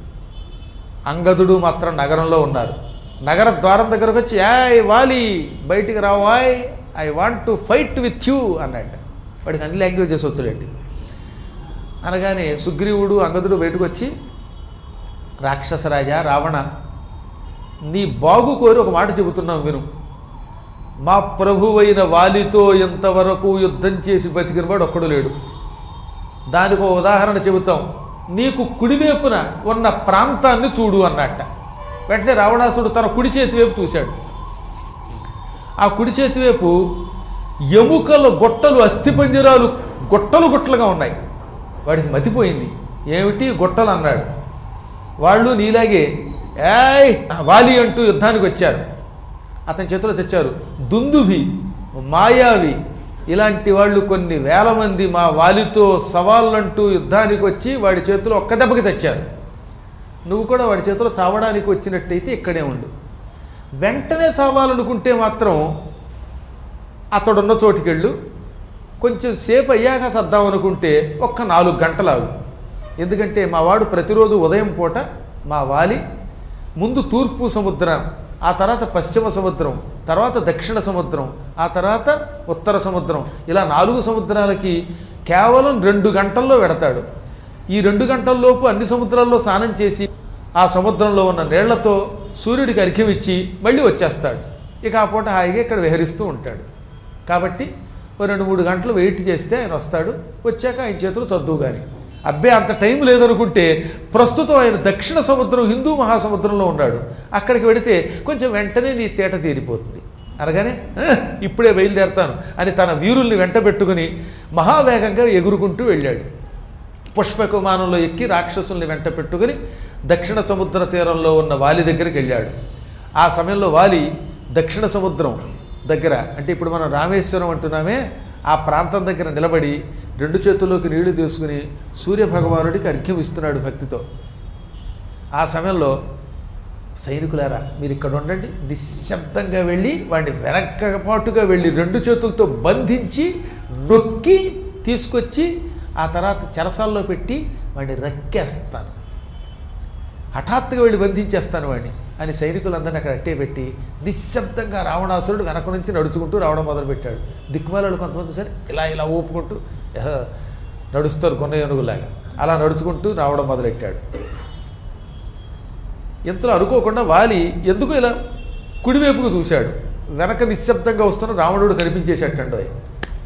అంగదుడు మాత్రం నగరంలో ఉన్నారు నగర ద్వారం దగ్గరకు వచ్చి యాయ్ వాలి బయటికి రావాయ్ I want to fight with you అన్నాడు వాడికి అన్ని లాంగ్వేజెస్ వచ్చాడండి అనగానే సుగ్రీవుడు అంగదుడు బయటకు వచ్చి రాక్షసరాజా రావణ నీ బాగు కోరి ఒక మాట చెబుతున్నాం విను మా ప్రభువైన వాలితో ఇంతవరకు యుద్ధం చేసి బతికిన వాడు ఒక్కడు లేడు దానికి ఒక ఉదాహరణ చెబుతాం నీకు కుడివైపున ఉన్న ప్రాంతాన్ని చూడు అన్నట్ట వెంటనే రావణాసుడు తన కుడి చేతి వైపు చూశాడు ఆ కుడి చేతి వైపు ఎముకల గొట్టలు అస్థిపంజరాలు గొట్టలు గుట్టలుగా ఉన్నాయి వాడికి మతిపోయింది ఏమిటి గొట్టలు అన్నాడు వాళ్ళు నీలాగే ఏయ్ వాలి అంటూ యుద్ధానికి వచ్చారు అతని చేతిలో తెచ్చారు దుందుభి మాయావి ఇలాంటి వాళ్ళు కొన్ని వేల మంది మా వాలితో సవాళ్ళంటూ యుద్ధానికి వచ్చి వాడి చేతిలో ఒక్క దెబ్బకి తెచ్చారు నువ్వు కూడా వాడి చేతిలో చావడానికి వచ్చినట్టయితే ఇక్కడే ఉండు వెంటనే చావాలనుకుంటే మాత్రం అతడున్న చోటుకెళ్ళు కొంచెం సేపు అయ్యాక సర్దాం అనుకుంటే ఒక్క నాలుగు గంటలాగు ఎందుకంటే మా వాడు ప్రతిరోజు ఉదయం పూట మా వాలి ముందు తూర్పు సముద్రం ఆ తర్వాత పశ్చిమ సముద్రం తర్వాత దక్షిణ సముద్రం ఆ తర్వాత ఉత్తర సముద్రం ఇలా నాలుగు సముద్రాలకి కేవలం రెండు గంటల్లో వెడతాడు ఈ రెండు గంటల్లోపు అన్ని సముద్రాల్లో స్నానం చేసి ఆ సముద్రంలో ఉన్న నీళ్లతో సూర్యుడికి అర్ఘ్యం ఇచ్చి మళ్ళీ వచ్చేస్తాడు ఇక ఆ పూట హాయిగా ఇక్కడ విహరిస్తూ ఉంటాడు కాబట్టి ఓ రెండు మూడు గంటలు వెయిట్ చేస్తే ఆయన వస్తాడు వచ్చాక ఆయన చేతులు చదువు కానీ అబ్బే అంత టైం లేదనుకుంటే ప్రస్తుతం ఆయన దక్షిణ సముద్రం హిందూ మహాసముద్రంలో ఉన్నాడు అక్కడికి వెడితే కొంచెం వెంటనే నీ తేట తీరిపోతుంది అనగానే "ఆ, ఇప్పుడే బయలుదేరతాను అని తన వీరుల్ని వెంట పెట్టుకుని మహావేగంగా ఎగురుకుంటూ వెళ్ళాడు పుష్పక విమానంలో ఎక్కి రాక్షసుల్ని వెంట పెట్టుకుని దక్షిణ సముద్ర తీరంలో ఉన్న వాలి దగ్గరికి వెళ్ళాడు ఆ సమయంలో వాలి దక్షిణ సముద్రం దగ్గర అంటే ఇప్పుడు మనం రామేశ్వరం అంటున్నామే ఆ ప్రాంతం దగ్గర నిలబడి రెండు చేతుల్లోకి నీళ్లు తీసుకుని సూర్యభగవానుడికి అర్ఘ్యం ఇస్తున్నాడు భక్తితో ఆ సమయంలో సైనికులారా మీరు ఇక్కడ ఉండండి నిశ్శబ్దంగా వెళ్ళి వాడిని వెనక్కపాటుగా వెళ్ళి రెండు చేతులతో బంధించి నొక్కి తీసుకొచ్చి ఆ తర్వాత చెరసాల్లో పెట్టి వాడిని రక్కేస్తాను హఠాత్తుగా వెళ్ళి బంధించేస్తాను వాడిని అని సైనికులందరినీ అక్కడ అట్టే పెట్టి నిశ్శబ్దంగా రావణాసురుడు వెనక నుంచి నడుచుకుంటూ రావడం మొదలుపెట్టాడు దిక్కుమాలలో కొంతమంది సరే ఇలా ఇలా ఊపుకుంటూ "ఎహ, నడుస్తారు కొన్న ఏనుగులాగా అలా నడుచుకుంటూ రావడం మొదలెట్టాడు ఇంతలో అనుకోకుండా వాలి ఎందుకు ఇలా కుడివైపుకు చూశాడు వెనక నిశ్శబ్దంగా వస్తున్న రావణుడు కనిపించేసేటండు అది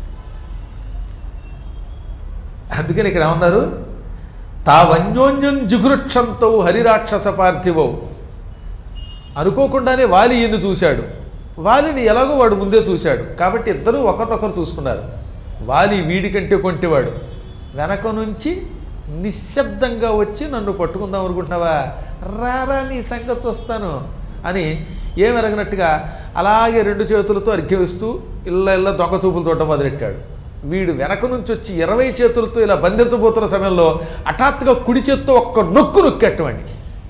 అందుకని ఇక్కడ ఏమన్నారు తావన్యోన్యం జిగురుక్షంతో హరిరాక్షస పార్థివౌ అనుకోకుండానే వాలి ఈయన్ని చూశాడు వాలిని ఎలాగో వాడు ముందే చూశాడు కాబట్టి ఇద్దరూ ఒకరినొకరు చూసుకున్నారు వాలి వీడికంటే కొంటివాడు వెనక నుంచి నిశ్శబ్దంగా వచ్చి నన్ను పట్టుకుందాం అనుకుంటున్నావా రారా నీ సంగతి చూస్తాను అని ఏమెరగనట్టుగా అలాగే రెండు చేతులతో అర్ఘ్యమిస్తూ ఇళ్ళ ఇళ్ళ దొంగ చూపులు చూడటం మొదలెట్టాడు వీడు వెనక నుంచి వచ్చి ఇరవై చేతులతో ఇలా బంధించబోతున్న సమయంలో హఠాత్తుగా కుడి చేత్తో ఒక్క నొక్కు నొక్కేటవాడిని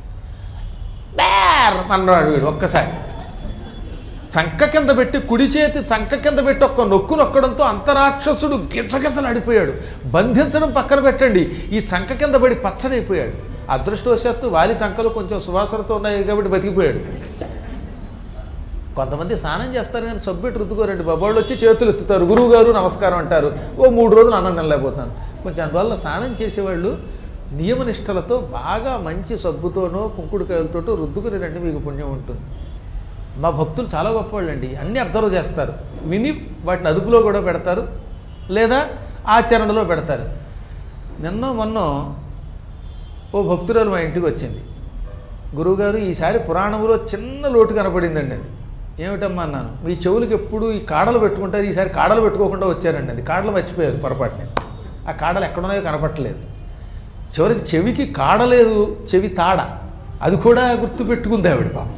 బేర్ అన్నాడు వీడు ఒక్కసారి చంక కింద పెట్టి కుడి చేతి చంక కింద పెట్టి ఒక్క నొక్కు నొక్కడంతో అంతరాక్షసుడు గిజగిజలాడిపోయాడు బంధించడం పక్కన పెట్టండి ఈ చంక కింద పడి పచ్చడైపోయాడు అదృష్టవశాత్తు వాలి చంకలు కొంచెం సువాసనతో ఉన్నాయి కాబట్టి బతికిపోయాడు కొంతమంది స్నానం చేస్తారు కానీ సబ్బెట్టు రుద్దుకోరండి బాబాళ్ళు వచ్చి చేతులు ఎత్తుతారు గురువు గారు నమస్కారం అంటారు ఓ మూడు రోజులు ఆనందం లేకపోతాను కొంచెం అందువల్ల స్నానం చేసేవాళ్ళు నియమనిష్టలతో బాగా మంచి సబ్బుతోనో కుంకుడుకాయలతోటో రుద్దుకుని రండి మీకు పుణ్యం ఉంటుంది మా భక్తులు చాలా గొప్పవాళ్ళండి అన్నీ అబ్జర్వ్ చేస్తారు విని వాటిని అదుపులో కూడా పెడతారు లేదా ఆచరణలో పెడతారు నిన్న మొన్న ఓ భక్తురాలు మా ఇంటికి వచ్చింది గురువుగారు ఈసారి పురాణంలో చిన్న లోటు కనపడిందండి అది ఏమిటమ్మా అన్నాను మీ చెవులకు ఎప్పుడు ఈ కాడలు పెట్టుకుంటారు ఈసారి కాడలు పెట్టుకోకుండా వచ్చారండి అది కాడలు మర్చిపోయారు పొరపాటుని ఆ కాడలు ఎక్కడున్నాయో కనపట్టలేదు చివరికి చెవికి కాడలేదు చెవి తాడ అది కూడా గుర్తుపెట్టుకుంది ఆవిడ పాపం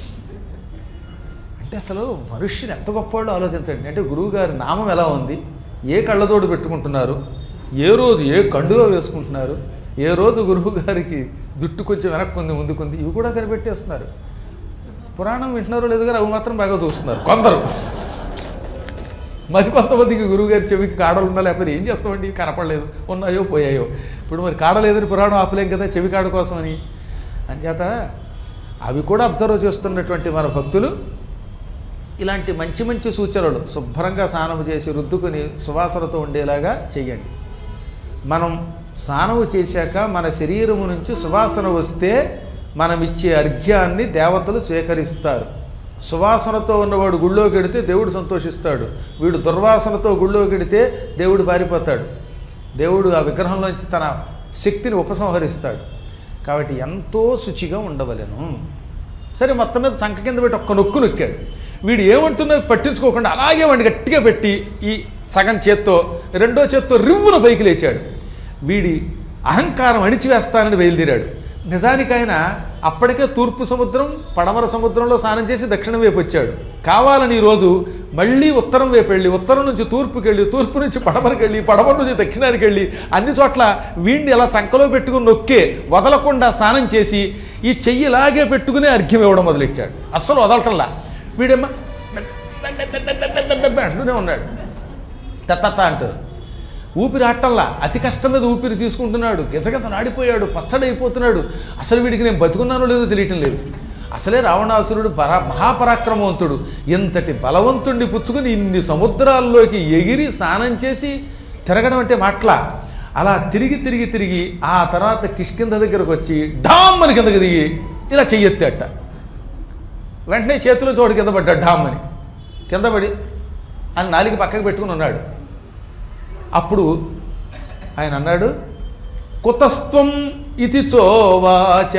అంటే అసలు మనుష్యుని ఎంత గొప్పవాళ్ళు ఆలోచించండి అంటే గురువుగారి నామం ఎలా ఉంది ఏ కళ్ళతోడు పెట్టుకుంటున్నారు ఏ రోజు ఏ కండుగా వేసుకుంటున్నారు ఏ రోజు గురువు గారికి జుట్టు కొంచెం వెనక్కి ఉంది ముందుకుంది ఇవి కూడా కనిపెట్టేస్తున్నారు పురాణం వింటున్నారో లేదు కానీ అవి మాత్రం బాగా చూస్తున్నారు కొందరు మరి కొంతమందికి గురువుగారి చెవికి కాడలు ఉన్నా లేకపోతే ఏం చేస్తామండి కనపడలేదు ఉన్నాయో పోయాయో ఇప్పుడు మరి కాడలేదని పురాణం ఆపలేం కదా చెవి కాడ కోసమని అంచేత అవి కూడా అబ్జర్వ్ చేస్తున్నటువంటి మన భక్తులు ఇలాంటి మంచి మంచి సూచనలు శుభ్రంగా స్నానం చేసి రుద్దుకుని సువాసనతో ఉండేలాగా చెయ్యండి మనం స్నానము చేశాక మన శరీరము నుంచి సువాసన వస్తే మనం ఇచ్చే అర్ఘ్యాన్ని దేవతలు స్వీకరిస్తారు సువాసనతో ఉన్నవాడు గుళ్ళోకి వెడితే దేవుడు సంతోషిస్తాడు వీడు దుర్వాసనతో గుళ్ళోకి వెడితే దేవుడు పారిపోతాడు దేవుడు ఆ విగ్రహంలోంచి తన శక్తిని ఉపసంహరిస్తాడు కాబట్టి ఎంతో శుచిగా ఉండవలెను సరే మొత్తం మీద సంఖ కింద పెట్టి ఒక్క నొక్కు నొక్కాడు వీడు ఏమంటున్నా పట్టించుకోకుండా అలాగే వాడిని గట్టిగా పెట్టి ఈ సగం చేత్తో రెండో చేత్తో రివ్వున పైకి లేచాడు వీడి అహంకారం అణిచివేస్తానని బయలుదేరాడు నిజానికి ఆయన అప్పటికే తూర్పు సముద్రం పడమర సముద్రంలో స్నానం చేసి దక్షిణం వైపు వచ్చాడు కావాలని ఈరోజు మళ్ళీ ఉత్తరం వైపు వెళ్ళి ఉత్తరం నుంచి తూర్పుకి వెళ్ళి తూర్పు నుంచి పడమరకు వెళ్ళి పడమర నుంచి దక్షిణానికి వెళ్ళి అన్ని చోట్ల వీడిని ఎలా చంకలో పెట్టుకుని నొక్కే వదలకుండా స్నానం చేసి ఈ చెయ్యి ఇలాగే పెట్టుకుని అర్ఘ్యం ఇవ్వడం మొదలెట్టాడు అస్సలు వదలటంలా వీడేమో అంటూనే ఉన్నాడు తత్త అంటారు ఊపిరి ఆటల్లా అతి కష్టం మీద ఊపిరి తీసుకుంటున్నాడు గిజగజ నాడిపోయాడు పచ్చడైపోతున్నాడు అసలు వీడికి నేను బతుకున్నానో లేదో తెలియటం లేదు అసలే రావణాసురుడు పరా మహాపరాక్రమవంతుడు ఇంతటి బలవంతుణ్ణి పుచ్చుకుని ఇన్ని సముద్రాల్లోకి ఎగిరి స్నానం చేసి తిరగడం అంటే మాట్లా అలా తిరిగి తిరిగి తిరిగి ఆ తర్వాత కిష్కింద దగ్గరకు వచ్చి డామ్ అని కిందకి దిగి ఇలా చెయ్యెత్తాట వెంటనే చేతిలో చోటు కింద పడ్డాడు డామ్ అని కింద పడి అని నాలుగు పక్కకు పెట్టుకుని ఉన్నాడు అప్పుడు ఆయన అన్నాడు కుతస్త్వం ఇది చోవాచ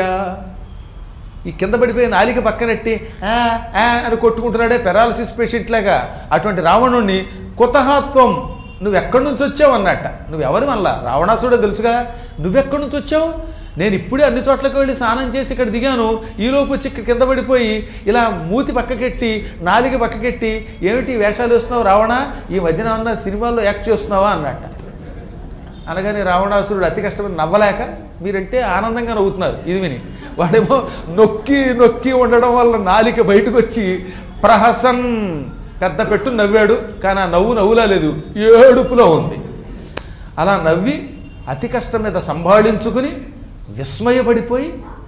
ఈ కింద పడిపోయి నాలిక పక్కనెట్టి "ఆ, ఆ" అని కొట్టుకుంటున్నాడే పెరాలసిస్ పేషెంట్ లాగా అటువంటి రావణుణ్ణి కుతహత్వం నువ్వు ఎక్కడి నుంచి వచ్చావు అన్నట్ట నువ్వు ఎవరి వల్ల రావణాసుడే తెలుసుగా నువ్వెక్కడి నుంచి వచ్చావు నేను ఇప్పుడే అన్ని చోట్లకి వెళ్ళి స్నానం చేసి ఇక్కడ దిగాను ఈలోపు వచ్చి ఇక్కడ కింద పడిపోయి ఇలా మూతి పక్కకెట్టి నాలిక పక్కకెట్టి ఏమిటి వేషాలు వేస్తున్నావు రావణ ఈ మధ్యన ఉన్న సినిమాల్లో యాక్ట్ చేస్తున్నావా అన్నట్ట అనగానే రావణాసురుడు అతి కష్టపడి నవ్వలేక మీరంటే ఆనందంగా నవ్వుతున్నారు ఇది విని వాడేమో నొక్కి నొక్కి ఉండడం వల్ల నాలిక బయటకు వచ్చి ప్రహసన్ పెద్ద పెట్టు నవ్వాడు కానీ ఆ నవ్వు నవ్వులా లేదు ఏడుపులో ఉంది అలా నవ్వి అతి కష్టం మీద సంభాళించుకుని విస్మయపడిపోయి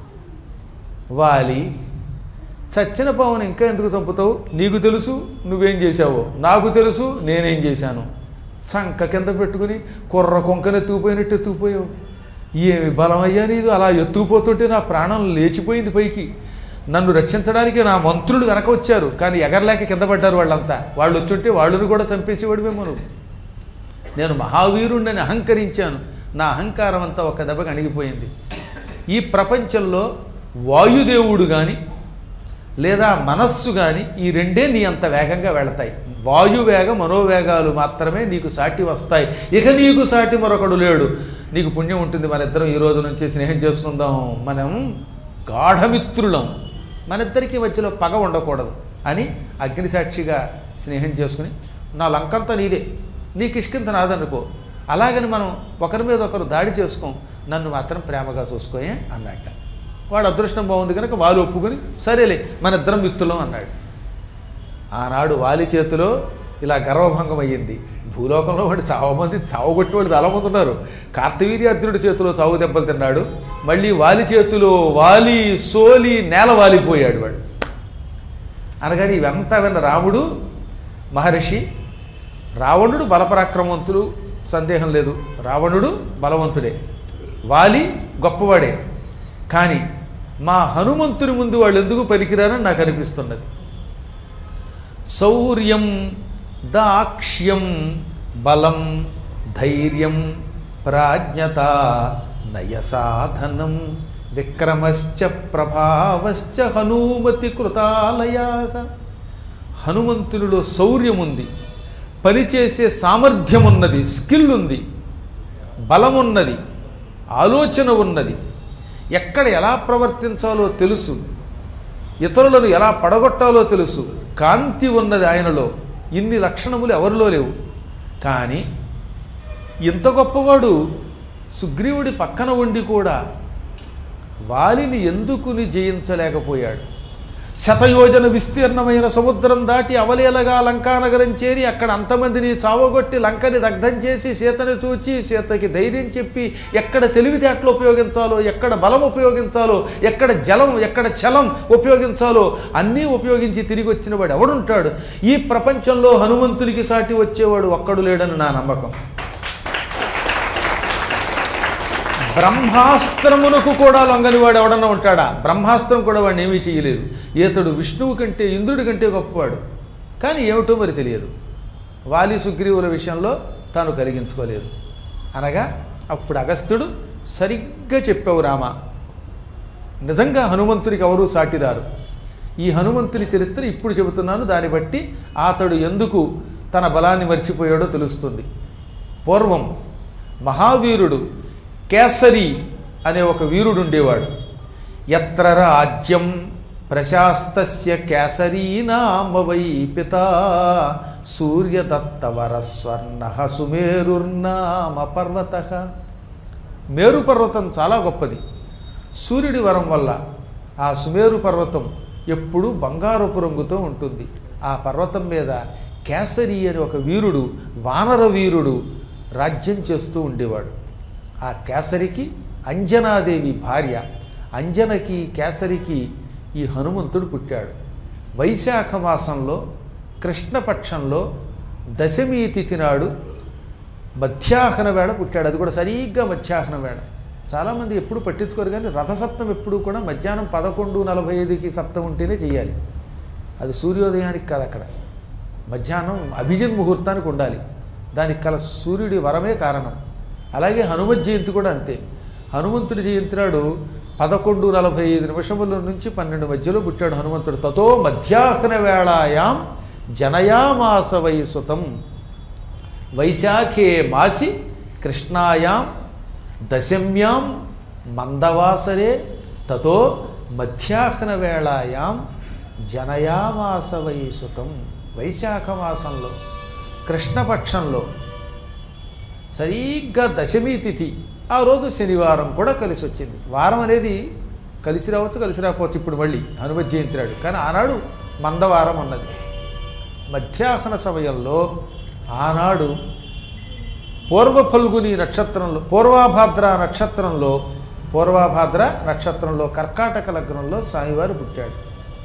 వాలి చచ్చిన పావును ఇంకా ఎందుకు చంపుతావు నీకు తెలుసు నువ్వేం చేశావో నాకు తెలుసు నేనేం చేశాను చంక కింద పెట్టుకుని కుర్ర కొంకను ఎత్తుకుపోయినట్టు ఎత్తుకుపోయావు ఏమి బలమయ్యా నీదు అలా ఎత్తుకుపోతుంటే నా ప్రాణం లేచిపోయింది పైకి నన్ను రక్షించడానికి నా మంత్రులు వెనక వచ్చారు కానీ ఎగరలేక కింద పడ్డారు వాళ్ళంతా వాళ్ళు వచ్చుంటే వాళ్ళని కూడా చంపేసేవాడివేమో నువ్వు నేను మహావీరుణ్ణని అహంకరించాను నా అహంకారం అంతా ఒక దెబ్బకి అణిగిపోయింది ఈ ప్రపంచంలో వాయుదేవుడు కానీ లేదా మనస్సు కానీ ఈ రెండే నీ అంత వేగంగా వెళతాయి వాయువేగ మనోవేగాలు మాత్రమే నీకు సాటి వస్తాయి ఇక నీకు సాటి మరొకడు లేడు నీకు పుణ్యం ఉంటుంది మన ఇద్దరం ఈ రోజు నుంచి స్నేహం చేసుకుందాం మనం గాఢమిత్రులం మన ఇద్దరికి మధ్యలో పగ ఉండకూడదు అని అగ్నిసాక్షిగా స్నేహం చేసుకుని నా లంకంతా నీదే నీ కిష్కింత నాదనుకో అలాగని మనం ఒకరి మీద ఒకరు దాడి చేసుకోం నన్ను మాత్రం ప్రేమగా చూసుకోయే అన్నట్ట వాడు అదృష్టం బాగుంది కనుక వాళ్ళు ఒప్పుకొని సరేలే మన ఇద్దరం మిత్రులం అన్నాడు ఆనాడు వాలి చేతిలో ఇలా గర్వభంగం అయ్యింది భూలోకంలో వాడు చావమంది చావగొట్టి వాళ్ళు చాలామంది ఉన్నారు కార్తవీర్యార్జునుడి చేతిలో చావు దెబ్బలు తిన్నాడు మళ్ళీ వాలి చేతిలో వాలి సోలి నేల వాలిపోయాడు వాడు అనగానే ఇవంతా విన్న రాముడు మహర్షి రావణుడు బలపరాక్రమవంతుడు సందేహం లేదు రావణుడు బలవంతుడే వాలి గొప్పవాడే కానీ మా హనుమంతుని ముందు వాళ్ళు ఎందుకు పనికిరారని నాకు అనిపిస్తున్నది శౌర్యం దాక్ష్యం బలం ధైర్యం ప్రాజ్ఞత నయసాధనం విక్రమశ్చ ప్రభావశ్చ హనుమతి కృతాలయా హనుమంతునిలో శౌర్యం ఉంది పనిచేసే సామర్థ్యం ఉన్నది స్కిల్ ఉంది బలం ఉన్నది ఆలోచన ఉన్నది ఎక్కడ ఎలా ప్రవర్తించాలో తెలుసు ఇతరులను ఎలా పడగొట్టాలో తెలుసు కాంతి ఉన్నది ఆయనలో ఇన్ని లక్షణములు ఎవరిలో లేవు కానీ ఇంత గొప్పవాడు సుగ్రీవుడి పక్కన ఉండి కూడా వాలిని ఎందుకుని జయించలేకపోయాడు శతయోజన విస్తీర్ణమైన సముద్రం దాటి అవలేలగా లంకానగరం చేరి అక్కడ అంతమందిని చావగొట్టి లంకని దగ్ధం చేసి సీతని చూచి సీతకి ధైర్యం చెప్పి ఎక్కడ తెలివితేటలు ఉపయోగించాలో ఎక్కడ బలం ఉపయోగించాలో ఎక్కడ జలం ఎక్కడ చలం ఉపయోగించాలో అన్నీ ఉపయోగించి తిరిగి వచ్చిన వాడు ఎవడుంటాడు ఈ ప్రపంచంలో హనుమంతునికి సాటి వచ్చేవాడు ఒక్కడు లేడని నా నమ్మకం బ్రహ్మాస్త్రమునకు కూడా లొంగనివాడు ఎవడన్నా ఉంటాడా బ్రహ్మాస్త్రం కూడా వాడిని ఏమీ చేయలేదు ఈతడు విష్ణువు కంటే ఇంద్రుడి కంటే గొప్పవాడు కానీ ఏమిటో మరి తెలియదు వాలి సుగ్రీవుల విషయంలో తాను కలిగించుకోలేదు అనగా అప్పుడు అగస్త్యుడు సరిగ్గా చెప్పావు రామ నిజంగా హనుమంతుడికి ఎవరూ సాటిరారు ఈ హనుమంతుని చరిత్ర ఇప్పుడు చెబుతున్నాను దాన్ని బట్టి అతడు ఎందుకు తన బలాన్ని మర్చిపోయాడో తెలుస్తుంది పూర్వం మహావీరుడు కేసరి అనే ఒక వీరుడు ఉండేవాడు ఎత్ర రాజ్యం ప్రశాస్తస్య కేసరీ నామ వై పిత సూర్యదత్తవర స్వర్ణ సుమేరుర్నామ పర్వత మేరు పర్వతం చాలా గొప్పది సూర్యుడి వరం వల్ల ఆ సుమేరు పర్వతం ఎప్పుడూ బంగారపు రంగుతో ఉంటుంది ఆ పర్వతం మీద కేసరి అని ఒక వీరుడు వానర వీరుడు రాజ్యం చేస్తూ ఉండేవాడు ఆ కేసరికి అంజనాదేవి భార్య అంజనకి కేసరికి ఈ హనుమంతుడు పుట్టాడు వైశాఖ మాసంలో కృష్ణపక్షంలో దశమి తిథి నాడు మధ్యాహ్న వేళ పుట్టాడు అది కూడా సరిగ్గా మధ్యాహ్న వేళ చాలామంది ఎప్పుడు పట్టించుకోరు కానీ రథసప్తం ఎప్పుడు కూడా మధ్యాహ్నం పదకొండు నలభై ఐదుకి సప్తం ఉంటేనే చేయాలి అది సూర్యోదయానికి కాదు అక్కడ మధ్యాహ్నం అభిజిత్ ముహూర్తానికి ఉండాలి దానికి కల సూర్యుడి వరమే కారణం అలాగే హనుమత్ జయంతి కూడా అంతే హనుమంతుడి జయంతి నాడు పదకొండు నలభై ఐదు నిమిషముల నుంచి పన్నెండు మధ్యలో పుట్టాడు హనుమంతుడు తతో మధ్యాహ్న వేళాయాం జనయామాస వయసుతం వైశాఖే మాసి కృష్ణాయాం దశమ్యాం మందవాసరే తతో మధ్యాహ్న వేళాయాం జనయామాస వయసుతం వైశాఖ మాసంలో కృష్ణపక్షంలో సరిగ్గా దశమి తిథి ఆ రోజు శనివారం కూడా కలిసి వచ్చింది వారం అనేది కలిసి రావచ్చు కలిసి రాకపోవచ్చు ఇప్పుడు మళ్ళీ హనుమత్ జయంతి నాడు కానీ ఆనాడు మందవారం ఉన్నది మధ్యాహ్న సమయంలో ఆనాడు పూర్వ ఫల్గుని నక్షత్రంలో పూర్వాభాద్ర నక్షత్రంలో పూర్వాభాద్ర నక్షత్రంలో కర్కాటక లగ్నంలో స్వామివారు పుట్టాడు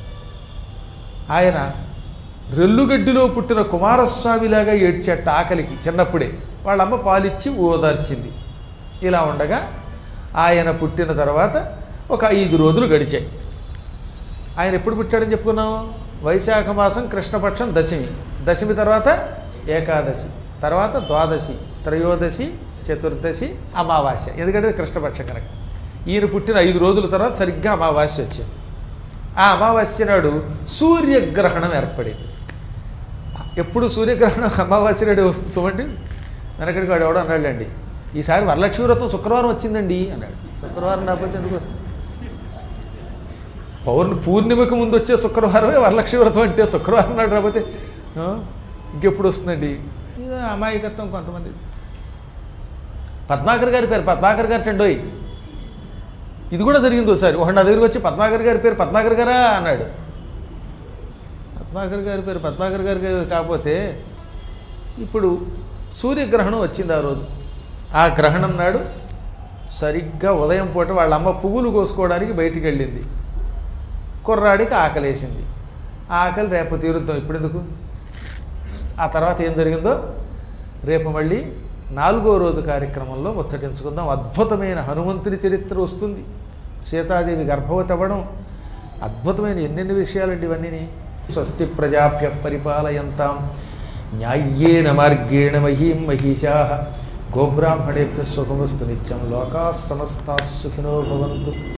ఆయన రెల్లుగడ్డిలో పుట్టిన కుమారస్వామిలాగా ఏడ్చేట ఆకలికి చిన్నప్పుడే వాళ్ళమ్మ పాలిచ్చి ఓదార్చింది ఇలా ఉండగా ఆయన పుట్టిన తర్వాత ఒక ఐదు రోజులు గడిచాయి ఆయన ఎప్పుడు పుట్టాడని చెప్పుకున్నాం వైశాఖ మాసం కృష్ణపక్షం దశమి దశమి తర్వాత ఏకాదశి తర్వాత ద్వాదశి త్రయోదశి చతుర్దశి అమావాస్య ఎందుకంటే ఇది కృష్ణపక్షం కనుక ఈయన పుట్టిన ఐదు రోజుల తర్వాత సరిగ్గా అమావాస్య వచ్చింది ఆ అమావాస్య నాడు సూర్యగ్రహణం ఏర్పడింది ఎప్పుడు సూర్యగ్రహణం అమావాస్య నాడు వస్తుంది చూడండి వెనకడికి వాడు ఎవడో అన్నాడండి ఈసారి వరలక్ష్మి వ్రతం శుక్రవారం వచ్చిందండి అన్నాడు శుక్రవారం రాకపోతే ఎందుకు వస్తుంది పౌర్ణ పూర్ణిమకు ముందు వచ్చే శుక్రవారమే వరలక్ష్మి వ్రతం అంటే శుక్రవారం నాడు రాకపోతే ఆ, ఇంకెప్పుడు వస్తుందండి ఇది అమాయకత్వం కొంతమంది పద్మాకర్ గారి పేరు పద్మాకర్ గారు టెండోయ్ ఇది కూడా జరిగింది ఒకసారి ఒకటి నా దగ్గరికి వచ్చి పద్మాకర్ గారి పేరు పద్మాకర్ గారా అన్నాడు పద్మాకర్ గారి పేరు పద్మాకర్ గారి గారు కాకపోతే ఇప్పుడు సూర్యగ్రహణం వచ్చింది ఆ రోజు ఆ గ్రహణం నాడు సరిగ్గా ఉదయం పూట వాళ్ళ అమ్మ పువ్వులు కోసుకోవడానికి బయటికి వెళ్ళింది కుర్రాడికి ఆకలేసింది ఆ ఆకలి రేపు తీరుద్దాం ఇప్పుడు ఎందుకు ఆ తర్వాత ఏం జరిగిందో రేపు మళ్ళీ నాలుగో రోజు కార్యక్రమంలో ముచ్చటించుకుందాం అద్భుతమైన హనుమంతుని చరిత్ర వస్తుంది సీతాదేవి గర్భవతి అవ్వడం అద్భుతమైన ఎన్నెన్ని విషయాలండి ఇవన్నీ స్వస్తి ప్రజాభ్య పరిపాలయంతాం న్యాయ్యేన మార్గేణ మహీం మహిషా గోబ్రాహ్మణేభ్య సుఖమస్తు నిత్యం లోకా సమస్తా సుఖినో భవంతు